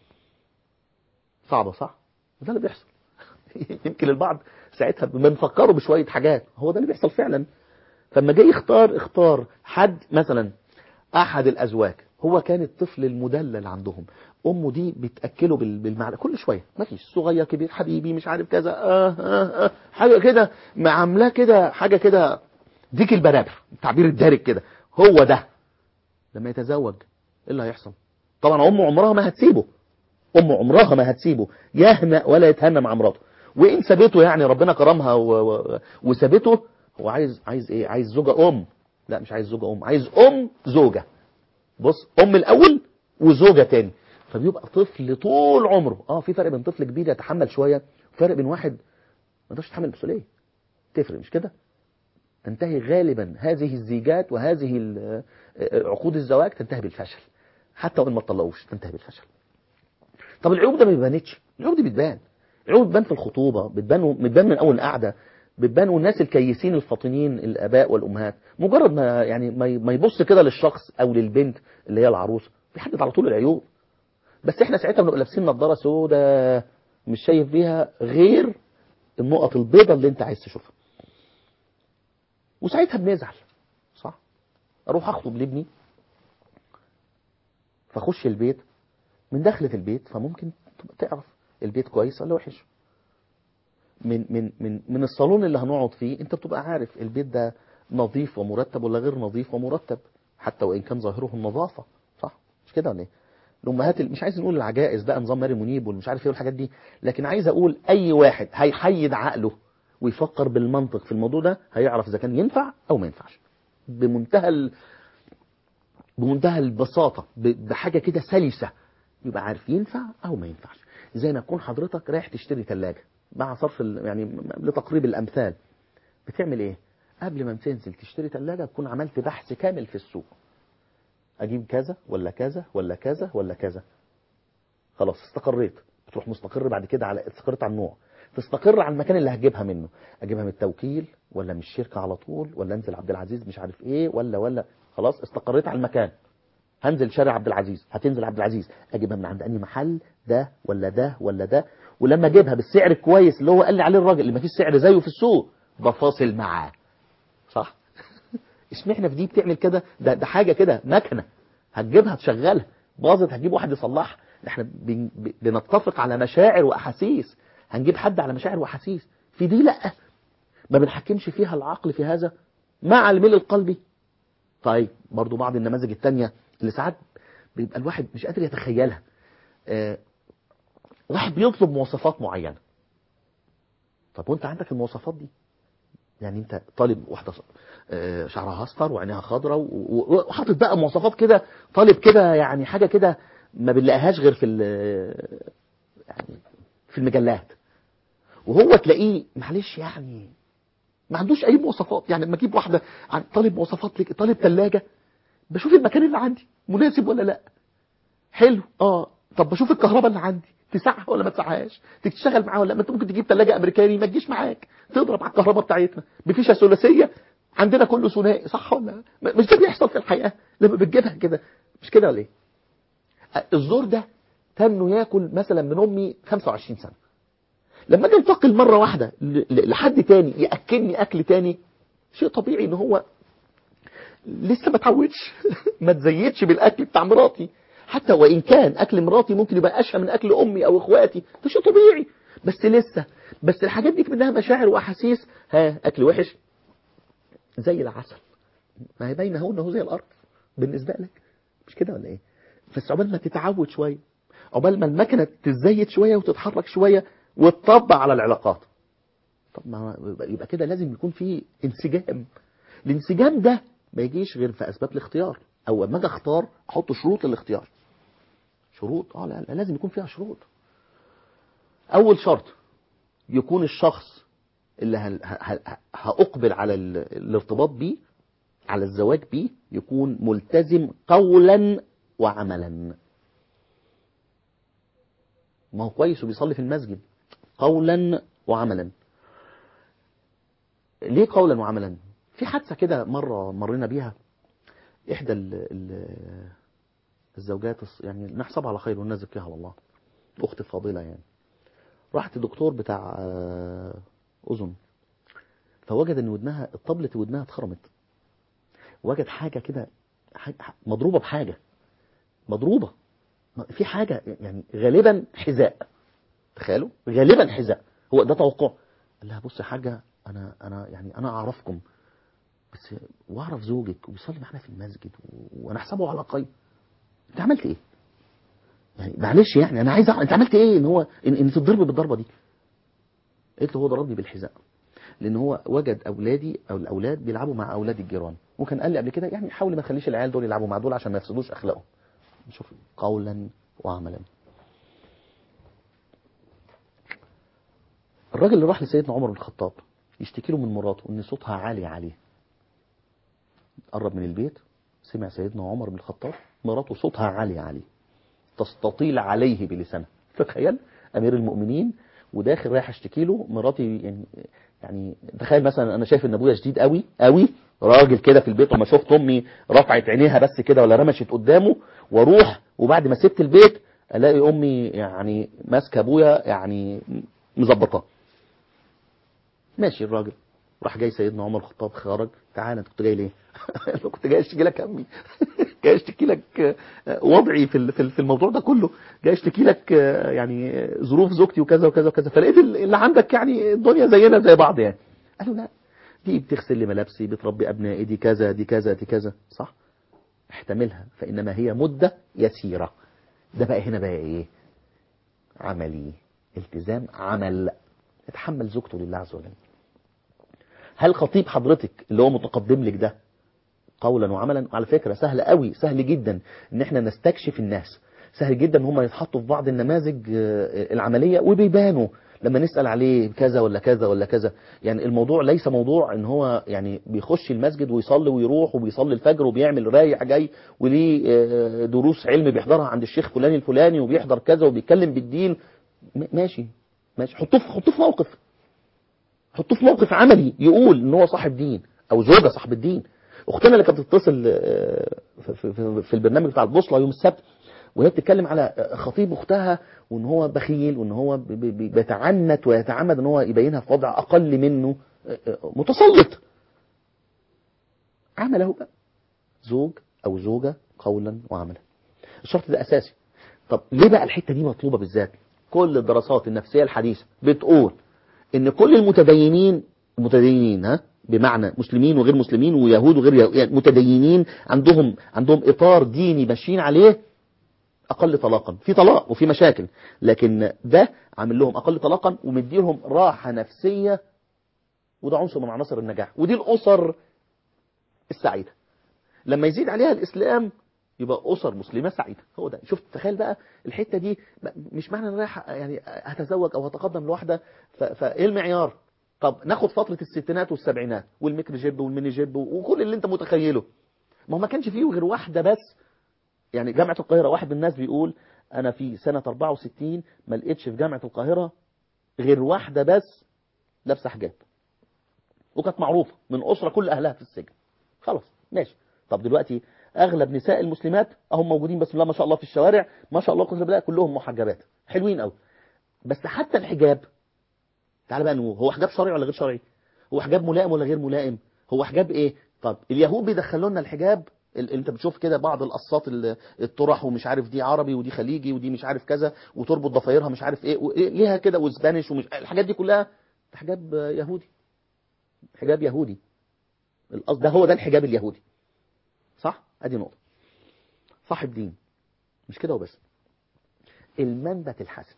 صعبه صح ده اللي بيحصل يمكن البعض ساعتها بنفكره بشويه حاجات هو ده اللي بيحصل فعلا فلما جاي يختار اختار حد مثلا احد الازواج هو كان الطفل المدلل عندهم امه دي بتاكله بال- بالمعلقه كل شويه ما فيش صغير كبير حبيبي مش عارف كذا آه آه آه حاجه كده عاملاه كده حاجه كده ديك البرابر التعبير الدارج كده هو ده لما يتزوج ايه اللي هيحصل طبعا امه عمرها ما هتسيبه امه عمرها ما هتسيبه يهنأ ولا يتهنى مع مراته وان سابته يعني ربنا كرمها و... و... وسابته هو عايز عايز ايه عايز زوجة ام لا مش عايز زوجة ام عايز ام زوجة بص ام الاول وزوجة تاني فبيبقى طفل طول عمره اه في فرق بين طفل كبير يتحمل شوية وفرق بين واحد ما يقدرش يتحمل المسؤولية تفرق مش كده تنتهي غالبا هذه الزيجات وهذه ال- عقود الزواج تنتهي بالفشل حتى وان ما تطلقوش تنتهي بالفشل طب العيوب ده ما بيبانتش العيوب دي بتبان العيوب بتبان في الخطوبه بتبان بتبان من اول قعده بتبان والناس الكيسين الفاطنين الاباء والامهات مجرد ما يعني ما ي- ما يبص كده للشخص او للبنت اللي هي العروسه بيحدد على طول العيوب بس احنا ساعتها بنبقى لابسين نظاره سوداء مش شايف بيها غير النقط البيضاء اللي انت عايز تشوفها وساعتها بنزعل صح اروح اخطب لابني فاخش البيت من دخلة البيت فممكن تبقى تعرف البيت كويس ولا وحش من من من من الصالون اللي هنقعد فيه انت بتبقى عارف البيت ده نظيف ومرتب ولا غير نظيف ومرتب حتى وان كان ظاهره النظافه صح مش كده ولا ايه الامهات ال- مش عايز نقول العجائز بقى نظام ماري منيب والمش عارف ايه والحاجات دي لكن عايز اقول اي واحد هيحيد عقله ويفكر بالمنطق في الموضوع ده هيعرف اذا كان ينفع او ما ينفعش بمنتهى ال... بمنتهى البساطه ب- بحاجه كده سلسه يبقى عارف ينفع او ما ينفعش زي ما تكون حضرتك رايح تشتري ثلاجه مع صرف ال- يعني م- لتقريب الامثال بتعمل ايه قبل ما تنزل تشتري ثلاجه تكون عملت بحث كامل في السوق اجيب كذا ولا كذا ولا كذا ولا كذا خلاص استقريت بتروح مستقر بعد كده على استقريت على النوع تستقر على المكان اللي هتجيبها منه اجيبها من التوكيل ولا من الشركه على طول ولا انزل عبد العزيز مش عارف ايه ولا ولا خلاص استقريت على المكان هنزل شارع عبد العزيز هتنزل عبد العزيز اجيبها من عند انهي محل ده ولا ده ولا ده ولما اجيبها بالسعر الكويس اللي هو قال لي عليه الراجل اللي ما فيش سعر زيه في السوق بفاصل معاه صح اشمعنى في دي بتعمل كده ده ده حاجه كده مكنه هتجيبها تشغلها باظت هتجيب واحد يصلحها احنا بن- ب- بنتفق على مشاعر واحاسيس هنجيب حد على مشاعر واحاسيس في دي لا ما بنحكمش فيها العقل في هذا مع الميل القلبي طيب برضو بعض النماذج التانية اللي ساعات بيبقى الواحد مش قادر يتخيلها آه، واحد بيطلب مواصفات معينة طب وانت عندك المواصفات دي يعني انت طالب واحدة ص- آه، شعرها اصفر وعينيها خضراء و- و- وحاطط بقى مواصفات كده طالب كده يعني حاجة كده ما بنلاقيهاش غير في ال- يعني في المجلات وهو تلاقيه معلش يعني ما عندوش اي مواصفات يعني لما اجيب واحده عن- طالب مواصفات لك طالب ثلاجه بشوف المكان اللي عندي مناسب ولا لا حلو اه طب بشوف الكهرباء اللي عندي تسعها ولا ما تسعهاش تشتغل معاها ولا لا ما انت ممكن تجيب ثلاجه امريكاني ما تجيش معاك تضرب على الكهرباء بتاعتنا بفيشه ثلاثيه عندنا كله ثنائي صح ولا لا؟ ما- مش ده بيحصل في الحياه لما بتجيبها كده مش كده ولا ايه آه، الزور ده تنه ياكل مثلا من امي 25 سنه لما اجي انتقل مره واحده ل- ل- لحد تاني ياكلني اكل تاني شيء طبيعي ان هو لسه ما اتعودش ما تزيدش بالاكل بتاع مراتي حتى وان كان اكل مراتي ممكن يبقى اشهى من اكل امي او اخواتي ده شيء طبيعي بس لسه بس الحاجات دي منها مشاعر واحاسيس ها اكل وحش زي العسل ما هي باينه اهو انه زي الارض بالنسبه لك مش كده ولا ايه بس عقبال ما تتعود شويه عقبال ما المكنه تزيد شويه وتتحرك شويه وتطبع على العلاقات طب ما يبقى- يبقى كده لازم يكون في انسجام الانسجام ده ما يجيش غير في اسباب الاختيار او لما اجي اختار احط شروط للاختيار شروط اه لا, لا لازم يكون فيها شروط اول شرط يكون الشخص اللي هل- ه- ه- هاقبل على ال- الارتباط بيه على الزواج بيه يكون ملتزم قولا وعملا ما هو كويس وبيصلي في المسجد قولا وعملا ليه قولا وعملا في حادثة كده مرة مرينا بيها إحدى ال ال الزوجات الص- يعني نحسبها على خير وننزل على الله أخت فاضلة يعني راحت الدكتور بتاع آه، أذن فوجد ان ودنها الطبلة ودنها اتخرمت وجد حاجة كده حاجة مضروبة بحاجة مضروبة في حاجة يعني غالبا حذاء تخيلوا غالبا حذاء هو ده توقع قال لها بص يا حاجة انا انا يعني انا اعرفكم بس واعرف زوجك وبيصلي معانا في المسجد و- وانا احسبه على قيم انت عملت ايه يعني معلش يعني انا عايز أعرف انت عملت ايه ان هو ان, إن تضرب بالضربه دي قلت له هو ضربني بالحذاء لان هو وجد اولادي او الاولاد بيلعبوا مع اولاد الجيران وكان قال لي قبل كده يعني حاول ما تخليش العيال دول يلعبوا مع دول عشان ما يفسدوش اخلاقهم شوف قولا وعملا الراجل اللي راح لسيدنا عمر بن الخطاب يشتكي له من مراته ان صوتها عالي عليه قرب من البيت سمع سيدنا عمر بن الخطاب مراته صوتها عالي عليه تستطيل عليه بلسانها تخيل امير المؤمنين وداخل رايح اشتكي له مراتي يعني يعني تخيل مثلا انا شايف ان ابويا شديد قوي قوي راجل كده في البيت وما شفت امي رفعت عينيها بس كده ولا رمشت قدامه واروح وبعد ما سبت البيت الاقي امي يعني ماسكه ابويا يعني مظبطاه ماشي الراجل راح جاي سيدنا عمر الخطاب خرج تعالى انت كنت جاي ليه؟ قال له كنت جاي اشتكي لك امي جاي اشتكي لك وضعي في في في الموضوع ده كله جاي اشتكي لك يعني ظروف زوجتي وكذا وكذا وكذا فلقيت اللي عندك يعني الدنيا زينا زي بعض يعني قال له لا دي بتغسل لي ملابسي بتربي ابنائي دي كذا دي كذا دي كذا صح احتملها فانما هي مده يسيره ده بقى هنا بقى ايه عملي التزام عمل اتحمل زوجته لله عز وجل هل خطيب حضرتك اللي هو متقدم لك ده قولا وعملا على فكرة سهل قوي سهل جدا ان احنا نستكشف الناس سهل جدا ان هم يتحطوا في بعض النماذج العملية وبيبانوا لما نسأل عليه كذا ولا كذا ولا كذا يعني الموضوع ليس موضوع ان هو يعني بيخش المسجد ويصلي ويروح وبيصلي الفجر وبيعمل رايح جاي وليه دروس علم بيحضرها عند الشيخ فلان الفلاني وبيحضر كذا وبيتكلم بالدين ماشي ماشي حطوه في حطوه في موقف حطوه في موقف عملي يقول ان هو صاحب دين او زوجة صاحب الدين اختنا اللي كانت بتتصل في البرنامج بتاع البوصله يوم السبت وهي بتتكلم على خطيب اختها وان هو بخيل وان هو بيتعنت ويتعمد ان هو يبينها في وضع اقل منه متسلط عمله بقى زوج او زوجه قولا وعملا الشرط ده اساسي طب ليه بقى الحته دي مطلوبه بالذات كل الدراسات النفسيه الحديثه بتقول ان كل المتدينين المتدينين ها بمعنى مسلمين وغير مسلمين ويهود وغير يهود يعني متدينين عندهم عندهم اطار ديني ماشيين عليه اقل طلاقا في طلاق وفي مشاكل لكن ده عامل لهم اقل طلاقا ومديلهم راحه نفسيه وده عنصر من عناصر النجاح ودي الاسر السعيده لما يزيد عليها الاسلام يبقى اسر مسلمه سعيده هو ده شفت تخيل بقى الحته دي مش معنى ان رايح يعني هتزوج او هتقدم لواحده فايه المعيار طب ناخد فترة الستينات والسبعينات والميكرو جيب والميني جيب وكل اللي انت متخيله ما هو ما كانش فيه غير واحدة بس يعني جامعة القاهرة واحد من الناس بيقول انا في سنة 64 ما لقيتش في جامعة القاهرة غير واحدة بس لابسه حجاب وكانت معروفة من أسرة كل أهلها في السجن خلاص ماشي طب دلوقتي أغلب نساء المسلمات أهم موجودين بسم الله ما شاء الله في الشوارع ما شاء الله قسم بالله كلهم محجبات حلوين قوي بس حتى الحجاب تعال بقى نقول هو حجاب شرعي ولا غير شرعي هو حجاب ملائم ولا غير ملائم هو حجاب ايه طب اليهود بيدخلوا لنا الحجاب اللي انت بتشوف كده بعض القصات الطرح ومش عارف دي عربي ودي خليجي ودي مش عارف كذا وتربط ضفايرها مش عارف ايه ليها كده واسبانيش ومش الحاجات دي كلها حجاب يهودي حجاب يهودي القصد ده هو ده الحجاب اليهودي صح ادي نقطه صاحب دين مش كده وبس المنبت الحسن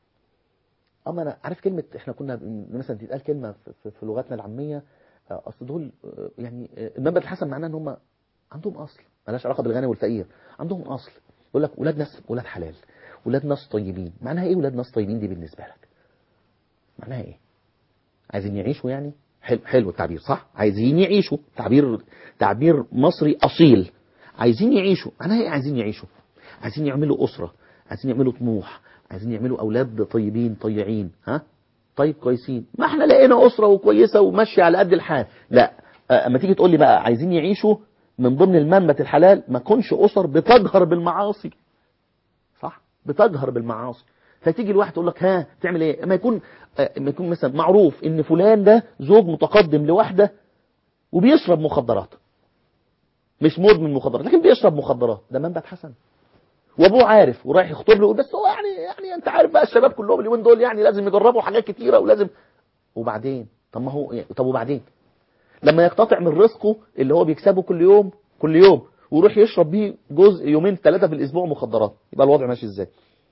اما انا عارف كلمه احنا كنا مثلا تتقال كلمه في, في لغتنا العاميه اصل دول يعني المنبت الحسن معناه ان هم عندهم اصل مالهاش علاقه بالغني والفقير عندهم اصل يقول لك ولاد ناس ولاد حلال ولاد ناس طيبين معناها ايه ولاد ناس طيبين دي بالنسبه لك معناها ايه عايزين يعيشوا يعني حلو حلو التعبير صح عايزين يعيشوا تعبير تعبير مصري اصيل عايزين يعيشوا معناها ايه عايزين يعيشوا عايزين يعملوا اسره عايزين يعملوا طموح عايزين يعملوا اولاد طيبين طيعين ها طيب كويسين ما احنا لقينا اسره وكويسه وماشيه على قد الحال لا آه، اما تيجي تقول لي بقى عايزين يعيشوا من ضمن المنبت الحلال ما كونش اسر بتجهر بالمعاصي صح بتجهر بالمعاصي فتيجي الواحد تقول لك ها تعمل ايه اما يكون آه، اما يكون مثلا معروف ان فلان ده زوج متقدم لواحده وبيشرب مخدرات مش مدمن مخدرات لكن بيشرب مخدرات ده منبت حسن وابوه عارف ورايح يخطب له يقول بس هو يعني يعني انت عارف بقى الشباب كلهم اليومين دول يعني لازم يجربوا حاجات كتيره ولازم وبعدين طب ما هو طب وبعدين لما يقتطع من رزقه اللي هو بيكسبه كل يوم كل يوم ويروح يشرب بيه جزء يومين ثلاثه في الاسبوع مخدرات يبقى الوضع ماشي ازاي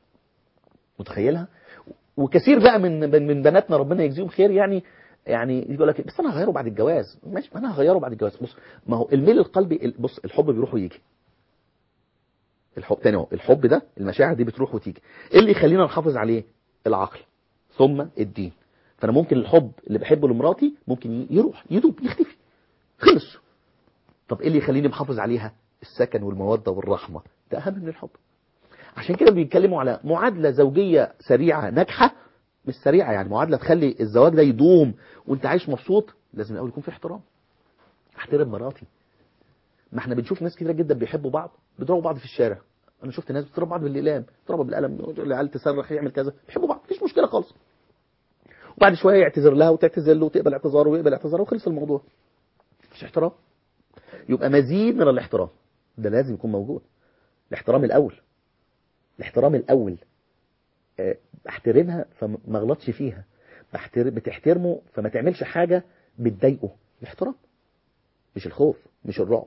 متخيلها وكثير بقى من من من بناتنا ربنا يجزيهم خير يعني يعني يقول لك بس انا هغيره بعد الجواز ماشي ما انا هغيره بعد الجواز بص ما هو الميل القلبي بص الحب بيروح ويجي الحب تاني اهو الحب ده المشاعر دي بتروح وتيجي ايه اللي يخلينا نحافظ عليه العقل ثم الدين فانا ممكن الحب اللي بحبه لمراتي ممكن يروح يدوب يختفي خلص طب ايه اللي يخليني محافظ عليها السكن والموده والرحمه ده اهم من الحب عشان كده بيتكلموا على معادله زوجيه سريعه ناجحه مش سريعه يعني معادله تخلي الزواج ده يدوم وانت عايش مبسوط لازم الاول يكون في احترام احترم مراتي ما احنا بنشوف ناس كتير جدا بيحبوا بعض بيضربوا بعض في الشارع انا شفت ناس بتضرب بعض بالاقلام تضرب بالقلم العيال تصرخ يعمل كذا بيحبوا بعض مفيش مشكله خالص وبعد شويه يعتذر لها وتعتذر له وتقبل اعتذاره ويقبل اعتذاره وخلص الموضوع مفيش احترام يبقى مزيد من الاحترام ده لازم يكون موجود الاحترام الاول الاحترام الاول اه، احترمها فما اغلطش فيها بحتر- بتحترمه فما تعملش حاجه بتضايقه الاحترام مش الخوف مش الرعب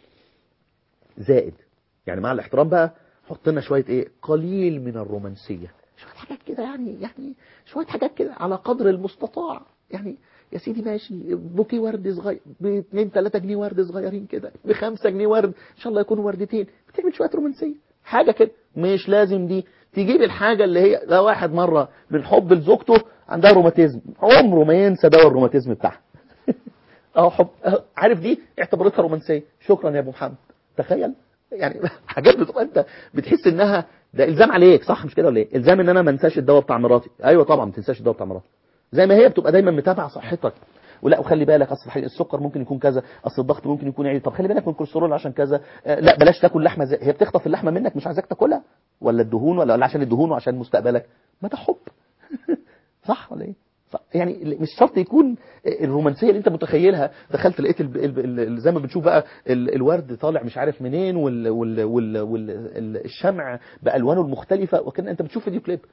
زائد يعني مع الاحترام بقى حط لنا شويه ايه قليل من الرومانسيه شويه حاجات كده يعني يعني شويه حاجات كده على قدر المستطاع يعني يا سيدي ماشي بوكي ورد صغير ب 2 3 جنيه ورد صغيرين كده ب 5 جنيه ورد ان شاء الله يكونوا وردتين بتعمل شويه رومانسيه حاجه كده مش لازم دي تجيب الحاجه اللي هي ده واحد مره من حب لزوجته عندها روماتيزم عمره ما ينسى دواء الروماتيزم بتاعها اه حب أهو، عارف دي اعتبرتها رومانسيه شكرا يا ابو محمد تخيل يعني حاجات بتبقى انت بتحس انها ده الزام عليك صح مش كده ولا ايه الزام ان انا ما انساش الدواء بتاع مراتي ايوه طبعا ما تنساش الدواء بتاع مراتي زي ما هي بتبقى دايما متابعه صحتك ولا وخلي بالك اصل الحقيقة السكر ممكن يكون كذا اصل الضغط ممكن يكون عالي طب خلي بالك من الكوليسترول عشان كذا آه، لا بلاش تاكل لحمه زي هي بتخطف اللحمه منك مش عايزاك تاكلها ولا الدهون ولا, ولا عشان الدهون وعشان مستقبلك ما ده حب صح ولا ايه صح. يعني مش شرط يكون الرومانسيه اللي انت متخيلها دخلت لقيت ال... ال... ال... زي ما بنشوف بقى ال... الورد طالع مش عارف منين وال... وال... وال... وال... ال- الشمع بالوانه المختلفه وكان انت بتشوف فيديو كليب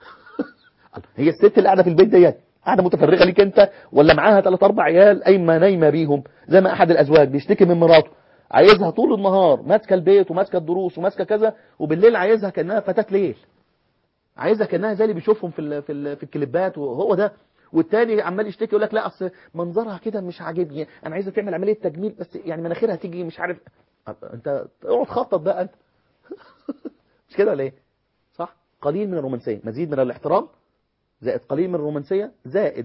هي الست اللي قاعده في البيت ديت قاعده متفرغه ليك انت ولا معاها ثلاث اربع عيال قايمه نايمه بيهم زي ما احد الازواج بيشتكي من مراته عايزها طول النهار ماسكه البيت وماسكه الدروس وماسكه كذا وبالليل عايزها كانها فتاه ليل عايزها كانها زي اللي بيشوفهم في ال في ال في الكليبات وهو ده والتاني عمال يشتكي يقول لك لا اصل منظرها كده مش عاجبني انا عايزه تعمل عمليه تجميل بس يعني مناخيرها تيجي مش عارف انت اقعد خطط بقى انت مش كده ولا ايه صح قليل من الرومانسيه مزيد من الاحترام زائد قليل من الرومانسيه زائد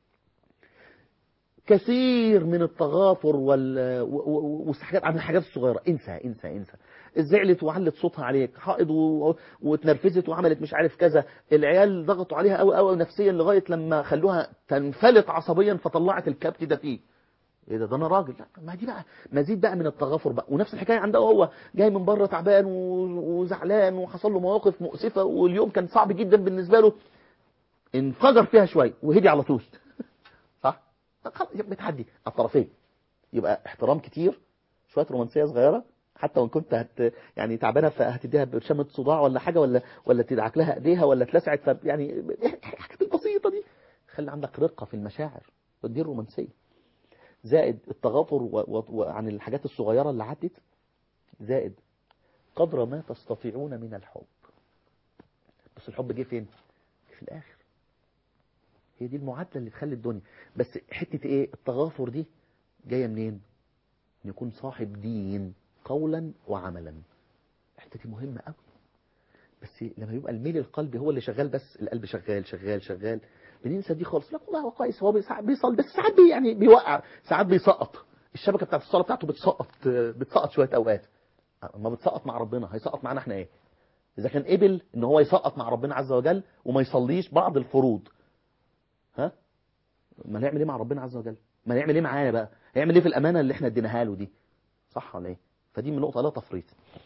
كثير من التغافر وال و- و- والحاجات عن الحاجات الصغيره انسى انسى انسى زعلت وعلت صوتها عليك حائض و... واتنرفزت وعملت مش عارف كذا العيال ضغطوا عليها قوي قوي نفسيا لغايه لما خلوها تنفلت عصبيا فطلعت الكبت ده فيه ايه ده ده انا راجل لا ما دي بقى مزيد بقى من التغافر بقى ونفس الحكايه عنده هو جاي من بره تعبان و- وزعلان وحصل له مواقف مؤسفه واليوم كان صعب جدا بالنسبه له انفجر فيها شويه وهدي على طول صح خلاص، بتعدي على الطرفين يبقى احترام كتير شويه رومانسيه صغيره حتى وان كنت هت يعني تعبانه فهتديها برشامه صداع ولا حاجه ولا ولا تدعك لها ايديها ولا اتلسعت ف يعني الحاجات البسيطه دي خلي عندك رقه في المشاعر ودي الرومانسيه زائد التغافر و- و- وعن الحاجات الصغيره اللي عدت زائد قدر ما تستطيعون من الحب بس الحب جه فين في الاخر هي دي المعادله اللي تخلي الدنيا بس حته ايه التغافر دي جايه منين ان يكون صاحب دين قولا وعملا الحته دي مهمه قوي بس لما يبقى الميل القلبي هو اللي شغال بس القلب شغال شغال شغال بننسى دي خالص لا والله هو كويس هو بيص- بيصل بس ساعات بي يعني بيوقع ساعات بيسقط الشبكه بتاعت الصلاه بتاعته بتسقط بتسقط شويه اوقات اما بتسقط مع ربنا هيسقط معانا احنا ايه اذا كان قبل ان هو يسقط مع ربنا عز وجل وما يصليش بعض الفروض ها ما نعمل ايه مع ربنا عز وجل ما نعمل ايه معانا بقى هيعمل ايه في الامانه اللي احنا اديناها له دي صح ولا ايه فدي من نقطه لا تفريط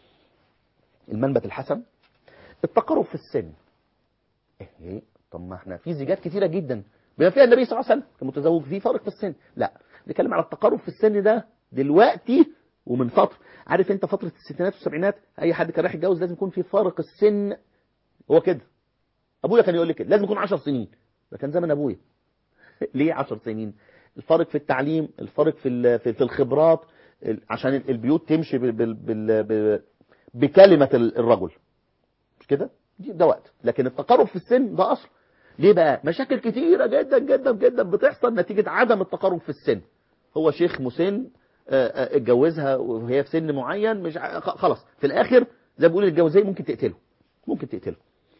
المنبت الحسن التقارب في السن ايه طب ما احنا في زيجات كتيره جدا بما فيها النبي صلى الله عليه وسلم كان متزوج في فرق في السن لا نتكلم على التقارب في السن ده دلوقتي ومن فتره عارف انت فتره الستينات والسبعينات اي حد كان رايح يتجوز لازم يكون في فارق السن هو كده ابويا كان يقول لي كده لازم يكون 10 سنين ده كان زمن ابويا ليه 10 سنين الفرق في التعليم الفرق في ال- في في الخبرات ال- عشان البيوت تمشي بال بال بال ب- بكلمه ال- الرجل مش كده دي- ده وقت لكن التقارب في السن ده اصل ليه بقى مشاكل كتيره جدا جدا جدا بتحصل نتيجه عدم التقارب في السن هو شيخ مسن آه، آه، اتجوزها وهي في سن معين مش ع- خ- خلاص في الاخر زي ما بيقول الجوازيه ممكن تقتله ممكن تقتله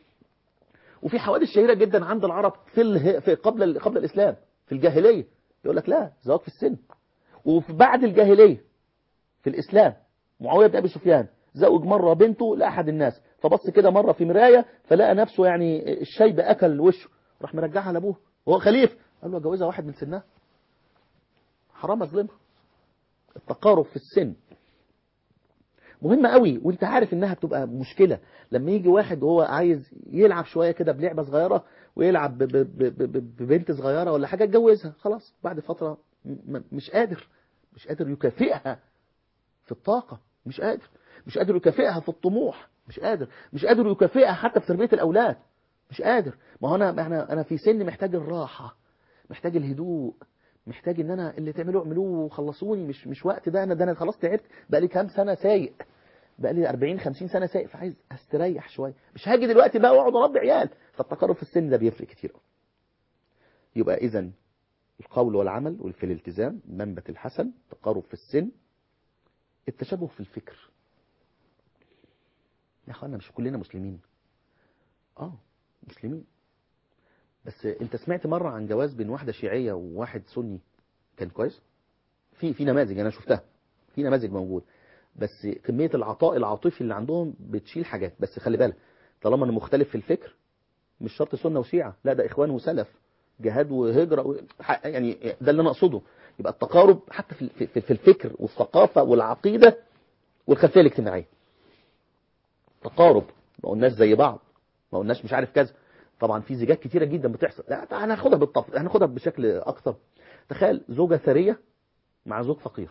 وفي حوادث شهيره جدا عند العرب في, اله... في قبل ال- قبل الاسلام في الجاهليه يقول لك لا زواج في السن وفي بعد الجاهليه في الاسلام معاويه بن ابي سفيان زوج مره بنته لاحد الناس فبص كده مره في مرايه فلقى نفسه يعني الشيب اكل وشه راح مرجعها لابوه وهو خليفه قال له اتجوزها واحد من سنها حرام اظلمها التقارب في السن مهمة قوي وانت عارف انها بتبقى مشكلة لما يجي واحد وهو عايز يلعب شوية كده بلعبة صغيرة ويلعب ب- ب- ب- ب- ببنت صغيرة ولا حاجة اتجوزها خلاص بعد فترة م- م- مش قادر مش قادر يكافئها في الطاقة مش قادر مش قادر يكافئها في الطموح مش قادر مش قادر يكافئها حتى في تربية الأولاد مش قادر ما هو أنا أنا أنا في سن محتاج الراحة محتاج الهدوء محتاج ان انا اللي تعملوه اعملوه وخلصوني مش مش وقت ده انا ده انا خلاص تعبت بقى لي كام سنه سايق بقى لي 40 50 سنه سايق فعايز استريح شويه مش هاجي دلوقتي بقى واقعد اربي عيال فالتقارب في السن ده بيفرق كتير قوي يبقى اذا القول والعمل وفي الالتزام منبت الحسن تقارب في السن التشابه في الفكر يا اخوانا مش كلنا مسلمين اه مسلمين بس انت سمعت مرة عن جواز بين واحدة شيعية وواحد سني كان كويس في في نماذج انا شفتها في نماذج موجود بس كمية العطاء العاطفي اللي عندهم بتشيل حاجات بس خلي بالك طالما انا مختلف في الفكر مش شرط سنة وشيعة لا ده اخوان وسلف جهاد وهجرة و... ح- يعني ده اللي انا اقصده يبقى التقارب حتى في في- في الفكر والثقافة والعقيدة والخلفية الاجتماعية تقارب ما قلناش زي بعض ما قلناش مش عارف كذا طبعا في زيجات كتيره جدا بتحصل لا هناخدها بالطف هناخدها بشكل اكثر تخيل زوجه ثريه مع زوج فقير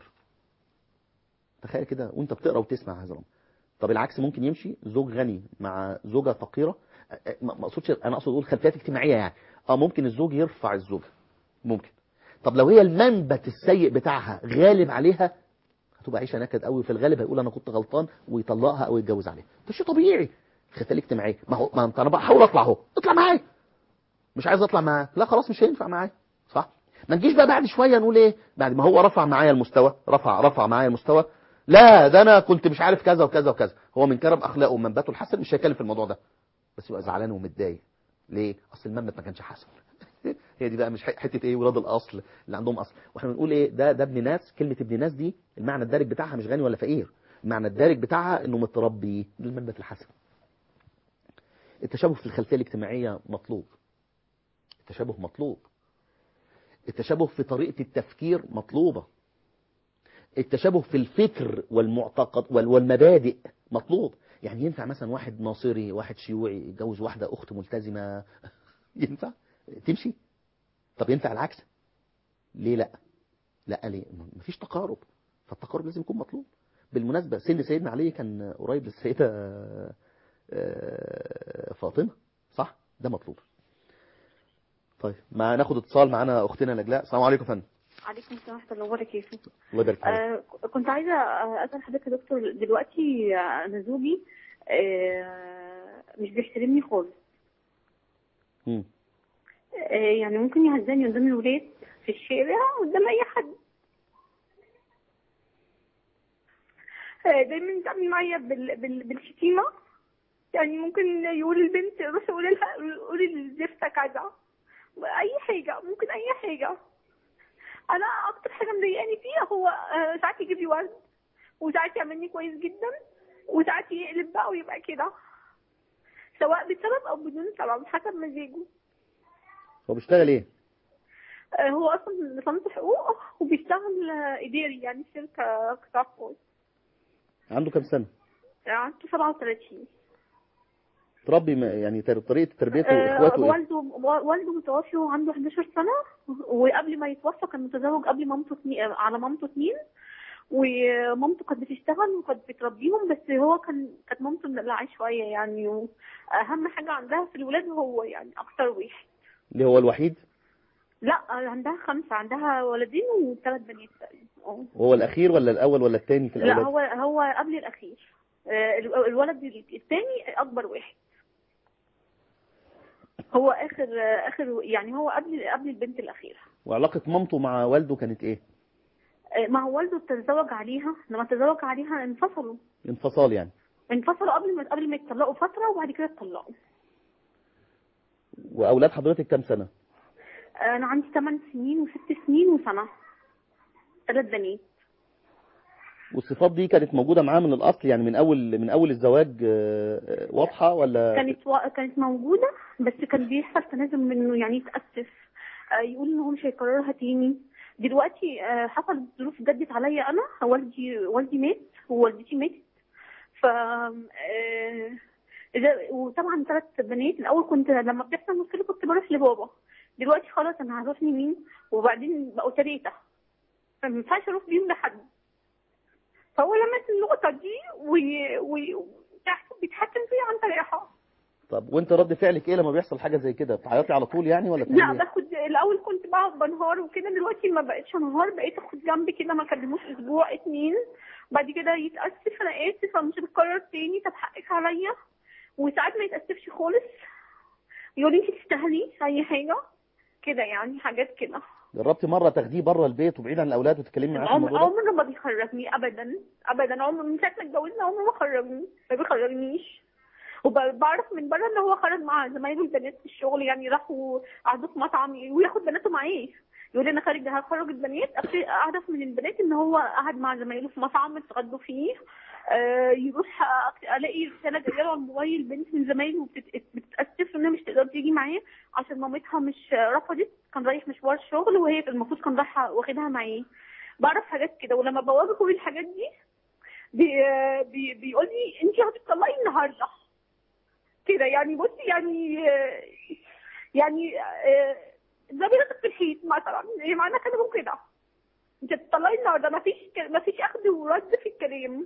تخيل كده وانت بتقرا وتسمع هذا الامر طب العكس ممكن يمشي زوج غني مع زوجه فقيره أ- أ- ما ما اقصدش انا اقصد اقول خلفيات اجتماعيه يعني اه ممكن الزوج يرفع الزوجه ممكن طب لو هي المنبت السيء بتاعها غالب عليها هتبقى عيشه نكد قوي في الغالب هيقول انا كنت غلطان ويطلقها او يتجوز عليها ده شيء طبيعي الخلفيه الاجتماعيه ما هو ما انت انا بحاول اطلع اهو اطلع معايا مش عايز اطلع معاه لا خلاص مش هينفع معايا صح ما نجيش بقى بعد شويه نقول ايه بعد ما هو رفع معايا المستوى رفع رفع معايا المستوى لا ده انا كنت مش عارف كذا وكذا وكذا هو من كرم اخلاقه ومنبته الحسن مش هيتكلم في الموضوع ده بس يبقى زعلان ومتضايق ليه اصل المنبت ما كانش حسن هي دي بقى مش ح- حته ايه ولاد الاصل اللي عندهم اصل واحنا بنقول ايه ده ده ابن ناس كلمه ابن ناس دي المعنى الدارج بتاعها مش غني ولا فقير المعنى الدارج بتاعها انه متربي ده المنبت الحسن التشابه في الخلفيه الاجتماعيه مطلوب التشابه مطلوب التشابه في طريقه التفكير مطلوبه التشابه في الفكر والمعتقد وال- والمبادئ مطلوب يعني ينفع مثلا واحد ناصري واحد شيوعي يتجوز واحده اخت ملتزمه ينفع تمشي طب ينفع العكس ليه لا لا ليه مفيش تقارب فالتقارب لازم يكون مطلوب بالمناسبه سن سيدنا علي كان قريب للسيده آه، فاطمه صح ده مطلوب طيب ما ناخد اتصال معانا اختنا نجلاء السلام عليكم يا فندم عليكم السلام ورحمة الله وبركاته الله يبارك فيك آه كنت عايزة آه، أسأل حضرتك يا دكتور دلوقتي آه، أنا زوجي آه مش بيحترمني خالص مم. آه يعني ممكن يهزاني قدام الولاد في الشارع قدام أي حد آه دايما يتعامل معايا بال... بال... بالشتيمة يعني ممكن يقول البنت روحي قولي لها قولي لزفتة كذا أي حاجة ممكن أي حاجة انا اكتر حاجه مضايقاني فيها هو آه، ساعات يجيب لي ورد وساعات يعملني كويس جدا وساعات يقلب بقى ويبقى كده سواء بسبب او بدون سبب حسب مزاجه هو بيشتغل ايه آه، هو اصلا ليسانس حقوق وبيشتغل آه، اداري يعني في شركه قطاع خاص عنده كام سنه عنده 37 تربي ما- يعني تر- طريقه تربيته آه، واخواته ايه والده والده متوفي وهو عنده 11 سنة وقبل ما يتوفى كان متزوج قبل مامته سنين على مامته سنين ومامته كانت بتشتغل وكانت بتربيهم بس هو كان كانت مامته مدلعة شوية يعني وأهم حاجة عندها في الولاد هو يعني أكتر واحد اللي هو الوحيد لا عندها خمسة عندها ولدين وثلاث بنات تقريبا اه. وهو الاخير ولا الاول ولا الثاني في لا الاولاد هو هو قبل الأخير آه، ال- الولد الثاني أكبر واحد هو آخر آخر يعني هو قبل قبل البنت الأخيرة وعلاقه مامته مع والده كانت ايه آه، ما هو والده تزوج عليها لما تزوج عليها انفصلوا انفصال يعني انفصلوا قبل ما قبل ما يتطلقوا فترة وبعد كده اتطلقوا واولاد حضرتك كام سنه آه، أنا عندي 8 سنين وست سنين وسنة ثلاث بنات والصفات دي كانت موجوده معاه من الاصل يعني من اول من اول الزواج آه، آه، واضحه ولا كانت و... كانت موجودة بس كان بيحصل تنازل منه يعني يتأسف آه، يقول ان هو مش هيكررها تاني دلوقتي آه، حصلت ظروف جدت عليا انا والدي والدي مات ووالدتي ماتت ف آه، إذا- وطبعا ثلاث بنات الاول كنت لما بتحصل مشكله كنت بروح لبابا دلوقتي خلاص انا هروح لمين وبعدين بقوا ثلاثه فما ينفعش اروح بيهم لحد فهو لمس النقطه دي و... و... بيتحكم فيها عن طريقها طب وانت رد فعلك ايه لما بيحصل حاجه زي كده بتعيطي على طول يعني ولا لا بتعملي إيه؟ باخد الاول كنت بقعد بنهار وكده دلوقتي ما بقتش انهار بقيت اخد جنب كده ما اكلموش اسبوع اتنين بعد كده يتاسف انا اسف انا مش هتكرر تاني طب حقك عليا وساعات ما يتاسفش خالص يقول لي انت تستاهلي اي حاجه كده يعني حاجات كده جربتي مره تاخديه بره البيت وبعيد عن الاولاد وتتكلمي معاه في عمر الموضوع ده عمره ما بيخرجني ابدا ابدا عمر من ساعه ما اتجوزنا عمره ما خرجني ما بيخرجنيش وبعرف من بره ان هو خرج مع زمايله البنات في الشغل يعني راحوا قعدوا في مطعم وياخد بناته معاه يقول لي انا خارج هخرج البنات أكت- اعرف من البنات ان هو قعد مع زمايله في مطعم اتغدوا فيه آه، يروح أك- الاقي رساله جايه له على الموبايل بنت من زمايله بتت- بتتاسف انها مش تقدر تيجي معاه عشان مامتها مش رفضت كان رايح مشوار شغل وهي المفروض كان رايحه واخدها معاه بعرف حاجات كده ولما بواجهه بالحاجات دي بي بي بيقول لي انت هتطلقي النهارده كده يعني بصي يعني آه، يعني آه، ده بيرقص في الحيط مثلا يعني معنى كلامه كده انت هتطلقي النهارده ما فيش ما فيش اخذ ورد في الكلام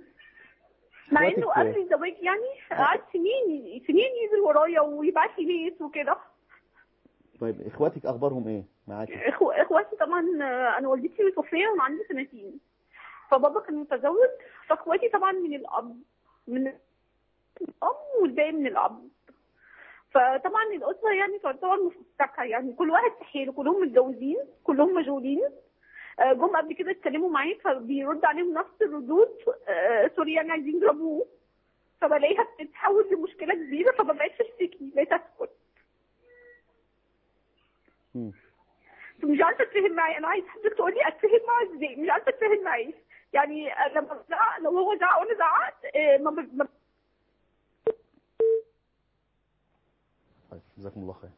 مع انه اخواتك- قبل الزواج يعني قعد سنين سنين ينزل ورايا ويبعت لي ناس وكده طيب اخواتك اخبارهم ايه معاكي إخو... اخواتي طبعا آه، انا والدتي متوفيه وانا عندي سنتين فبابا كان متزوج فاخواتي طبعا من الاب من الام والباقي من الاب فطبعا الاسره يعني تعتبر مفتكه يعني كل واحد في حاله كلهم متجوزين كلهم مشغولين آه، جم قبل كده اتكلموا معاه فبيرد عليهم نفس الردود آه، سوري يعني عايزين يضربوه فبلاقيها بتتحول لمشكله كبيره فما بقتش اشتكي بقيت اسكت مم. مش عارفه اتفاهم معاه انا عايز حضرتك تقول لي اتفاهم معاه ازاي مش عارفه اتفاهم معاه يعني لما زعق لو هو زعق وانا زعقت آه، ما ب- ما طيب جزاكم الله خير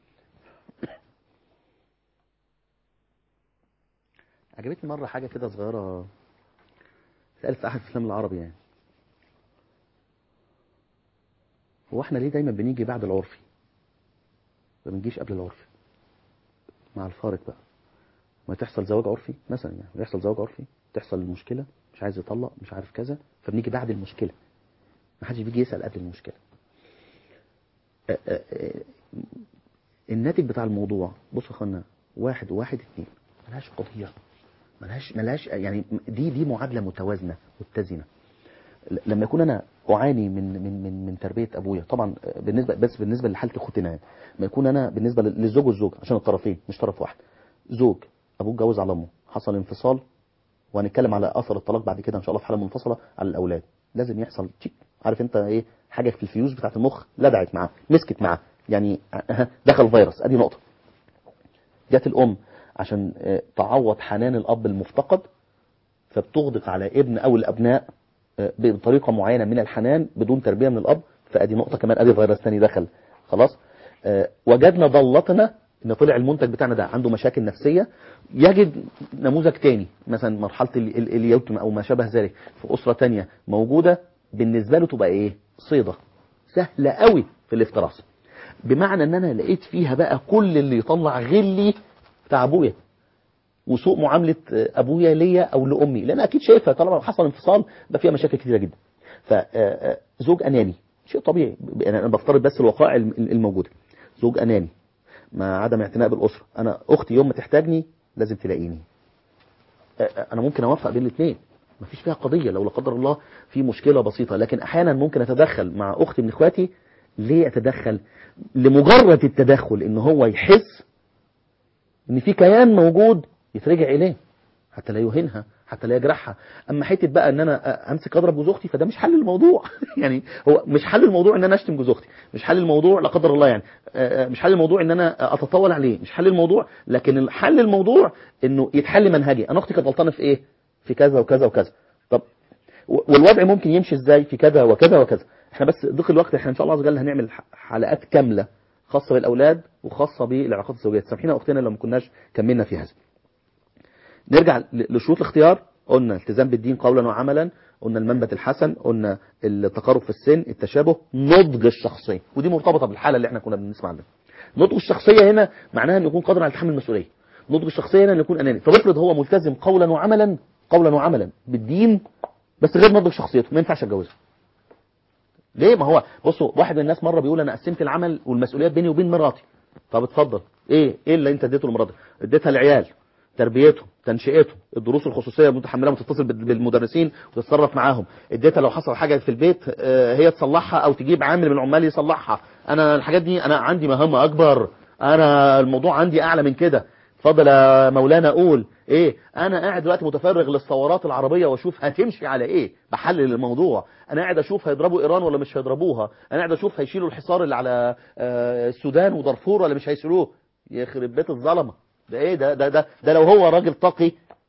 عجبتني مرة حاجة كده صغيرة اتقالت في أحد الأفلام العربي يعني هو احنا ليه دايما بنيجي بعد العرفي ما بنجيش قبل العرفي مع الفارق بقى ما تحصل زواج عرفي مثلا يعني يحصل زواج عرفي تحصل المشكلة مش عايز يطلق مش عارف كذا فبنيجي بعد المشكلة ما حدش بيجي يسأل قبل المشكلة آه، آه، آه، الناتج بتاع الموضوع بصوا يا اخوانا واحد وواحد اتنين ملهاش قضية ملهاش ملهاش يعني دي دي معادلة متوازنة متزنة ل- لما يكون انا اعاني من من من من تربيه ابويا طبعا آه، بالنسبه بس بالنسبه لحاله اخوتنا يعني ما يكون انا بالنسبه لل- للزوج والزوج عشان الطرفين مش طرف واحد زوج ابوه اتجوز على امه حصل انفصال وهنتكلم على اثر الطلاق بعد كده ان شاء الله في حاله منفصله على الاولاد لازم يحصل تشيك عارف انت ايه حاجه في الفيوز بتاعت المخ لدعت معاه مسكت معاه يعني آه، دخل فيروس ادي نقطه جت الام عشان آه، تعوض حنان الاب المفتقد فبتغدق على ابن او الابناء آه، بطريقه معينه من الحنان بدون تربيه من الاب فادي نقطه كمان ادي فيروس ثاني دخل خلاص آه، وجدنا ضلتنا ان طلع المنتج بتاعنا ده عنده مشاكل نفسيه يجد نموذج تاني مثلا مرحله ال- ال- اليوتم او ما شابه ذلك في اسره تانية موجوده بالنسبه له تبقى ايه صيده سهله قوي في الافتراس بمعنى ان انا لقيت فيها بقى كل اللي يطلع غلي بتاع ابويا وسوء معامله ابويا ليا او لامي لان اكيد شايفها طالما حصل انفصال ده فيها مشاكل كتيره جدا فزوج اناني شيء طبيعي يعني انا بفترض بس الوقائع الم- الموجوده زوج اناني مع عدم اعتناء بالاسره انا اختي يوم ما تحتاجني لازم تلاقيني آه، آه، انا ممكن اوفق بين الاثنين مفيش فيها قضيه لو لا قدر الله في مشكله بسيطه لكن احيانا ممكن اتدخل مع اختي من اخواتي ليه اتدخل لمجرد التدخل ان هو يحس ان في كيان موجود يترجع اليه حتى لا يهينها حتى لا يجرحها اما حته بقى ان انا امسك اضرب جوز اختي فده مش حل الموضوع يعني هو مش حل الموضوع ان انا اشتم جوز اختي مش حل الموضوع لا قدر الله يعني آه، آه، مش حل الموضوع ان انا اتطاول عليه مش حل الموضوع لكن حل الموضوع انه يتحل منهجي انا اختي كانت غلطانه في ايه في كذا وكذا وكذا طب و- والوضع ممكن يمشي ازاي في كذا وكذا وكذا احنا بس ضيق الوقت احنا ان شاء الله عز وجل هنعمل ح- حلقات كامله خاصه بالاولاد وخاصه بالعلاقات الزوجيه سامحينا اختنا لو ما كناش كملنا في هذا نرجع ل- لشروط الاختيار قلنا التزام بالدين قولا وعملا قلنا المنبت الحسن قلنا التقارب في السن التشابه نضج الشخصيه ودي مرتبطه بالحاله اللي احنا كنا بنسمع عنها نضج الشخصيه هنا معناها انه يكون قادر على تحمل المسؤوليه نضج الشخصيه هنا انه يكون اناني طب افرض هو ملتزم قولا وعملا قولا وعملا بالدين بس غير نضج شخصيته ما ينفعش اتجوزه ليه ما هو بصوا واحد من الناس مره بيقول انا قسمت العمل والمسؤوليات بيني وبين مراتي طب اتفضل ايه ايه اللي انت اديته لمراتك اديتها العيال تربيته تنشئته الدروس الخصوصيه المتحمله وتتصل بال- بالمدرسين وتتصرف معاهم اديتها لو حصل حاجه في البيت آه، هي تصلحها او تجيب عامل من العمال يصلحها انا الحاجات دي انا عندي مهمه اكبر انا الموضوع عندي اعلى من كده اتفضل يا مولانا قول ايه انا قاعد دلوقتي متفرغ للثورات العربيه واشوف هتمشي على ايه بحلل الموضوع انا قاعد اشوف هيضربوا ايران ولا مش هيضربوها انا قاعد اشوف هيشيلوا الحصار اللي على آه، السودان ودارفور ولا مش هيشيلوه يخرب بيت الظلمه ده ايه ده ده ده, ده لو هو راجل تقي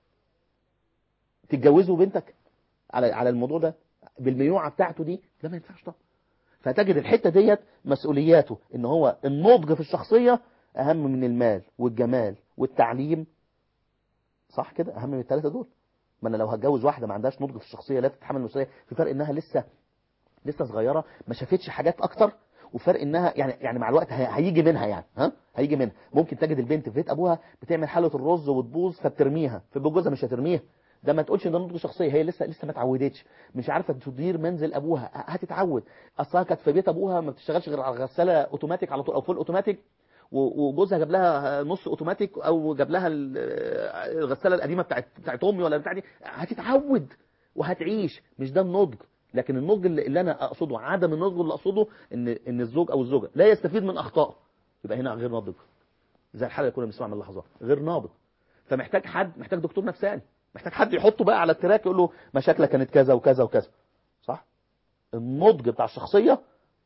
تتجوزه بنتك على على الموضوع ده بالميوعه بتاعته دي ده ما ينفعش طبعا فتجد الحته ديت مسؤولياته ان هو النضج في الشخصيه اهم من المال والجمال والتعليم صح كده اهم من الثلاثه دول ما انا لو هتجوز واحده ما عندهاش نضج في الشخصيه لا تتحمل المسؤوليه في فرق انها لسه لسه صغيره ما شافتش حاجات اكتر وفرق انها يعني يعني مع الوقت هي- هيجي منها يعني ها هيجي منها ممكن تجد البنت في بيت ابوها بتعمل حاله الرز وتبوظ فبترميها في بيت جوزها مش هترميها ده ما تقولش ان ده نضج شخصيه هي لسه لسه ما اتعودتش مش عارفه تدير منزل ابوها ه- هتتعود اصلها كانت في بيت ابوها ما بتشتغلش غير على غساله اوتوماتيك على طول او فول اوتوماتيك و- وجوزها جاب لها نص اوتوماتيك او جاب لها ال- الغساله القديمه بتاعت بتاعت امي ولا بتاعتي هتتعود وهتعيش مش ده النضج لكن النضج اللي اللي انا اقصده عدم النضج اللي اقصده ان ان الزوج او الزوجه لا يستفيد من اخطائه يبقى هنا غير ناضج زي الحلقه اللي كنا بنسمعها من لحظات غير ناضج فمحتاج حد محتاج دكتور نفساني محتاج حد يحطه بقى على التراك يقول له مشاكلك كانت كذا وكذا وكذا صح النضج بتاع الشخصيه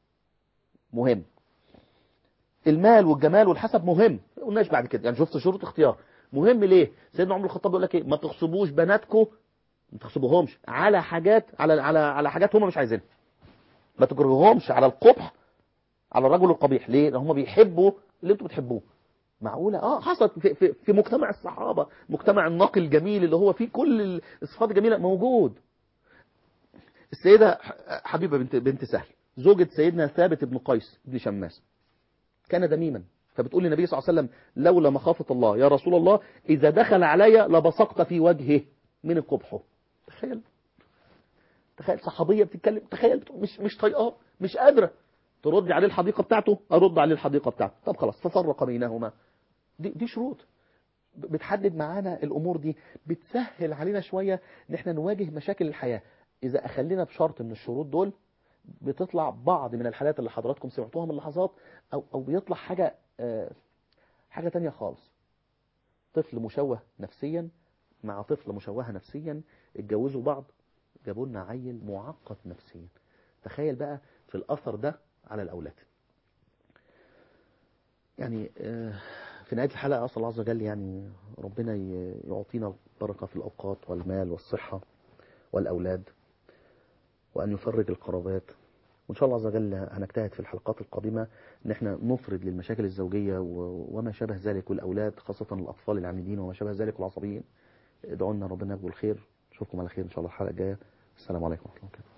مهم المال والجمال والحسب مهم ما قلناش بعد كده يعني شفت شروط اختيار مهم ليه سيدنا عمر الخطاب بيقول لك ايه ما تغصبوش بناتكم ما تغصبوهمش على حاجات على على على حاجات هم مش عايزينها ما تكرهوهمش على القبح على الرجل القبيح ليه لان هم بيحبوا اللي انتوا بتحبوه معقولة اه حصلت في, في, في مجتمع الصحابة مجتمع النقي الجميل اللي هو فيه كل الصفات الجميلة موجود السيدة ح- حبيبة بنت, بنت سهل زوجة سيدنا ثابت بن قيس بن شماس كان دميما فبتقول للنبي صلى الله عليه وسلم لولا مخافة الله يا رسول الله إذا دخل علي لبصقت في وجهه من قبحه تخيل تخيل صحابية بتتكلم تخيل بتقول مش مش طايقاه مش قادرة ترد عليه الحديقة بتاعته أرد عليه الحديقة بتاعته طب خلاص تفرق بينهما دي, دي شروط ب- بتحدد معانا الأمور دي بتسهل علينا شوية إن احنا نواجه مشاكل الحياة إذا أخلينا بشرط من الشروط دول بتطلع بعض من الحالات اللي حضراتكم سمعتوها من لحظات أو, أو بيطلع حاجة آه، حاجة تانية خالص طفل مشوه نفسيا مع طفل مشوهة نفسيا اتجوزوا بعض جابوا لنا عيل معقد نفسيا تخيل بقى في الأثر ده على الأولاد يعني آه، في نهاية الحلقة أسأل الله عز وجل يعني ربنا ي- يعطينا بركة في الأوقات والمال والصحة والأولاد وأن يفرج القرابات وان شاء الله عز وجل هنجتهد في الحلقات القادمه ان احنا نفرد للمشاكل الزوجيه و- وما شابه ذلك والاولاد خاصه الاطفال العنيدين وما شابه ذلك والعصبيين ادعوا لنا ربنا يقبل الخير نشوفكم على خير ان شاء الله الحلقه الجايه السلام عليكم ورحمه الله وبركاته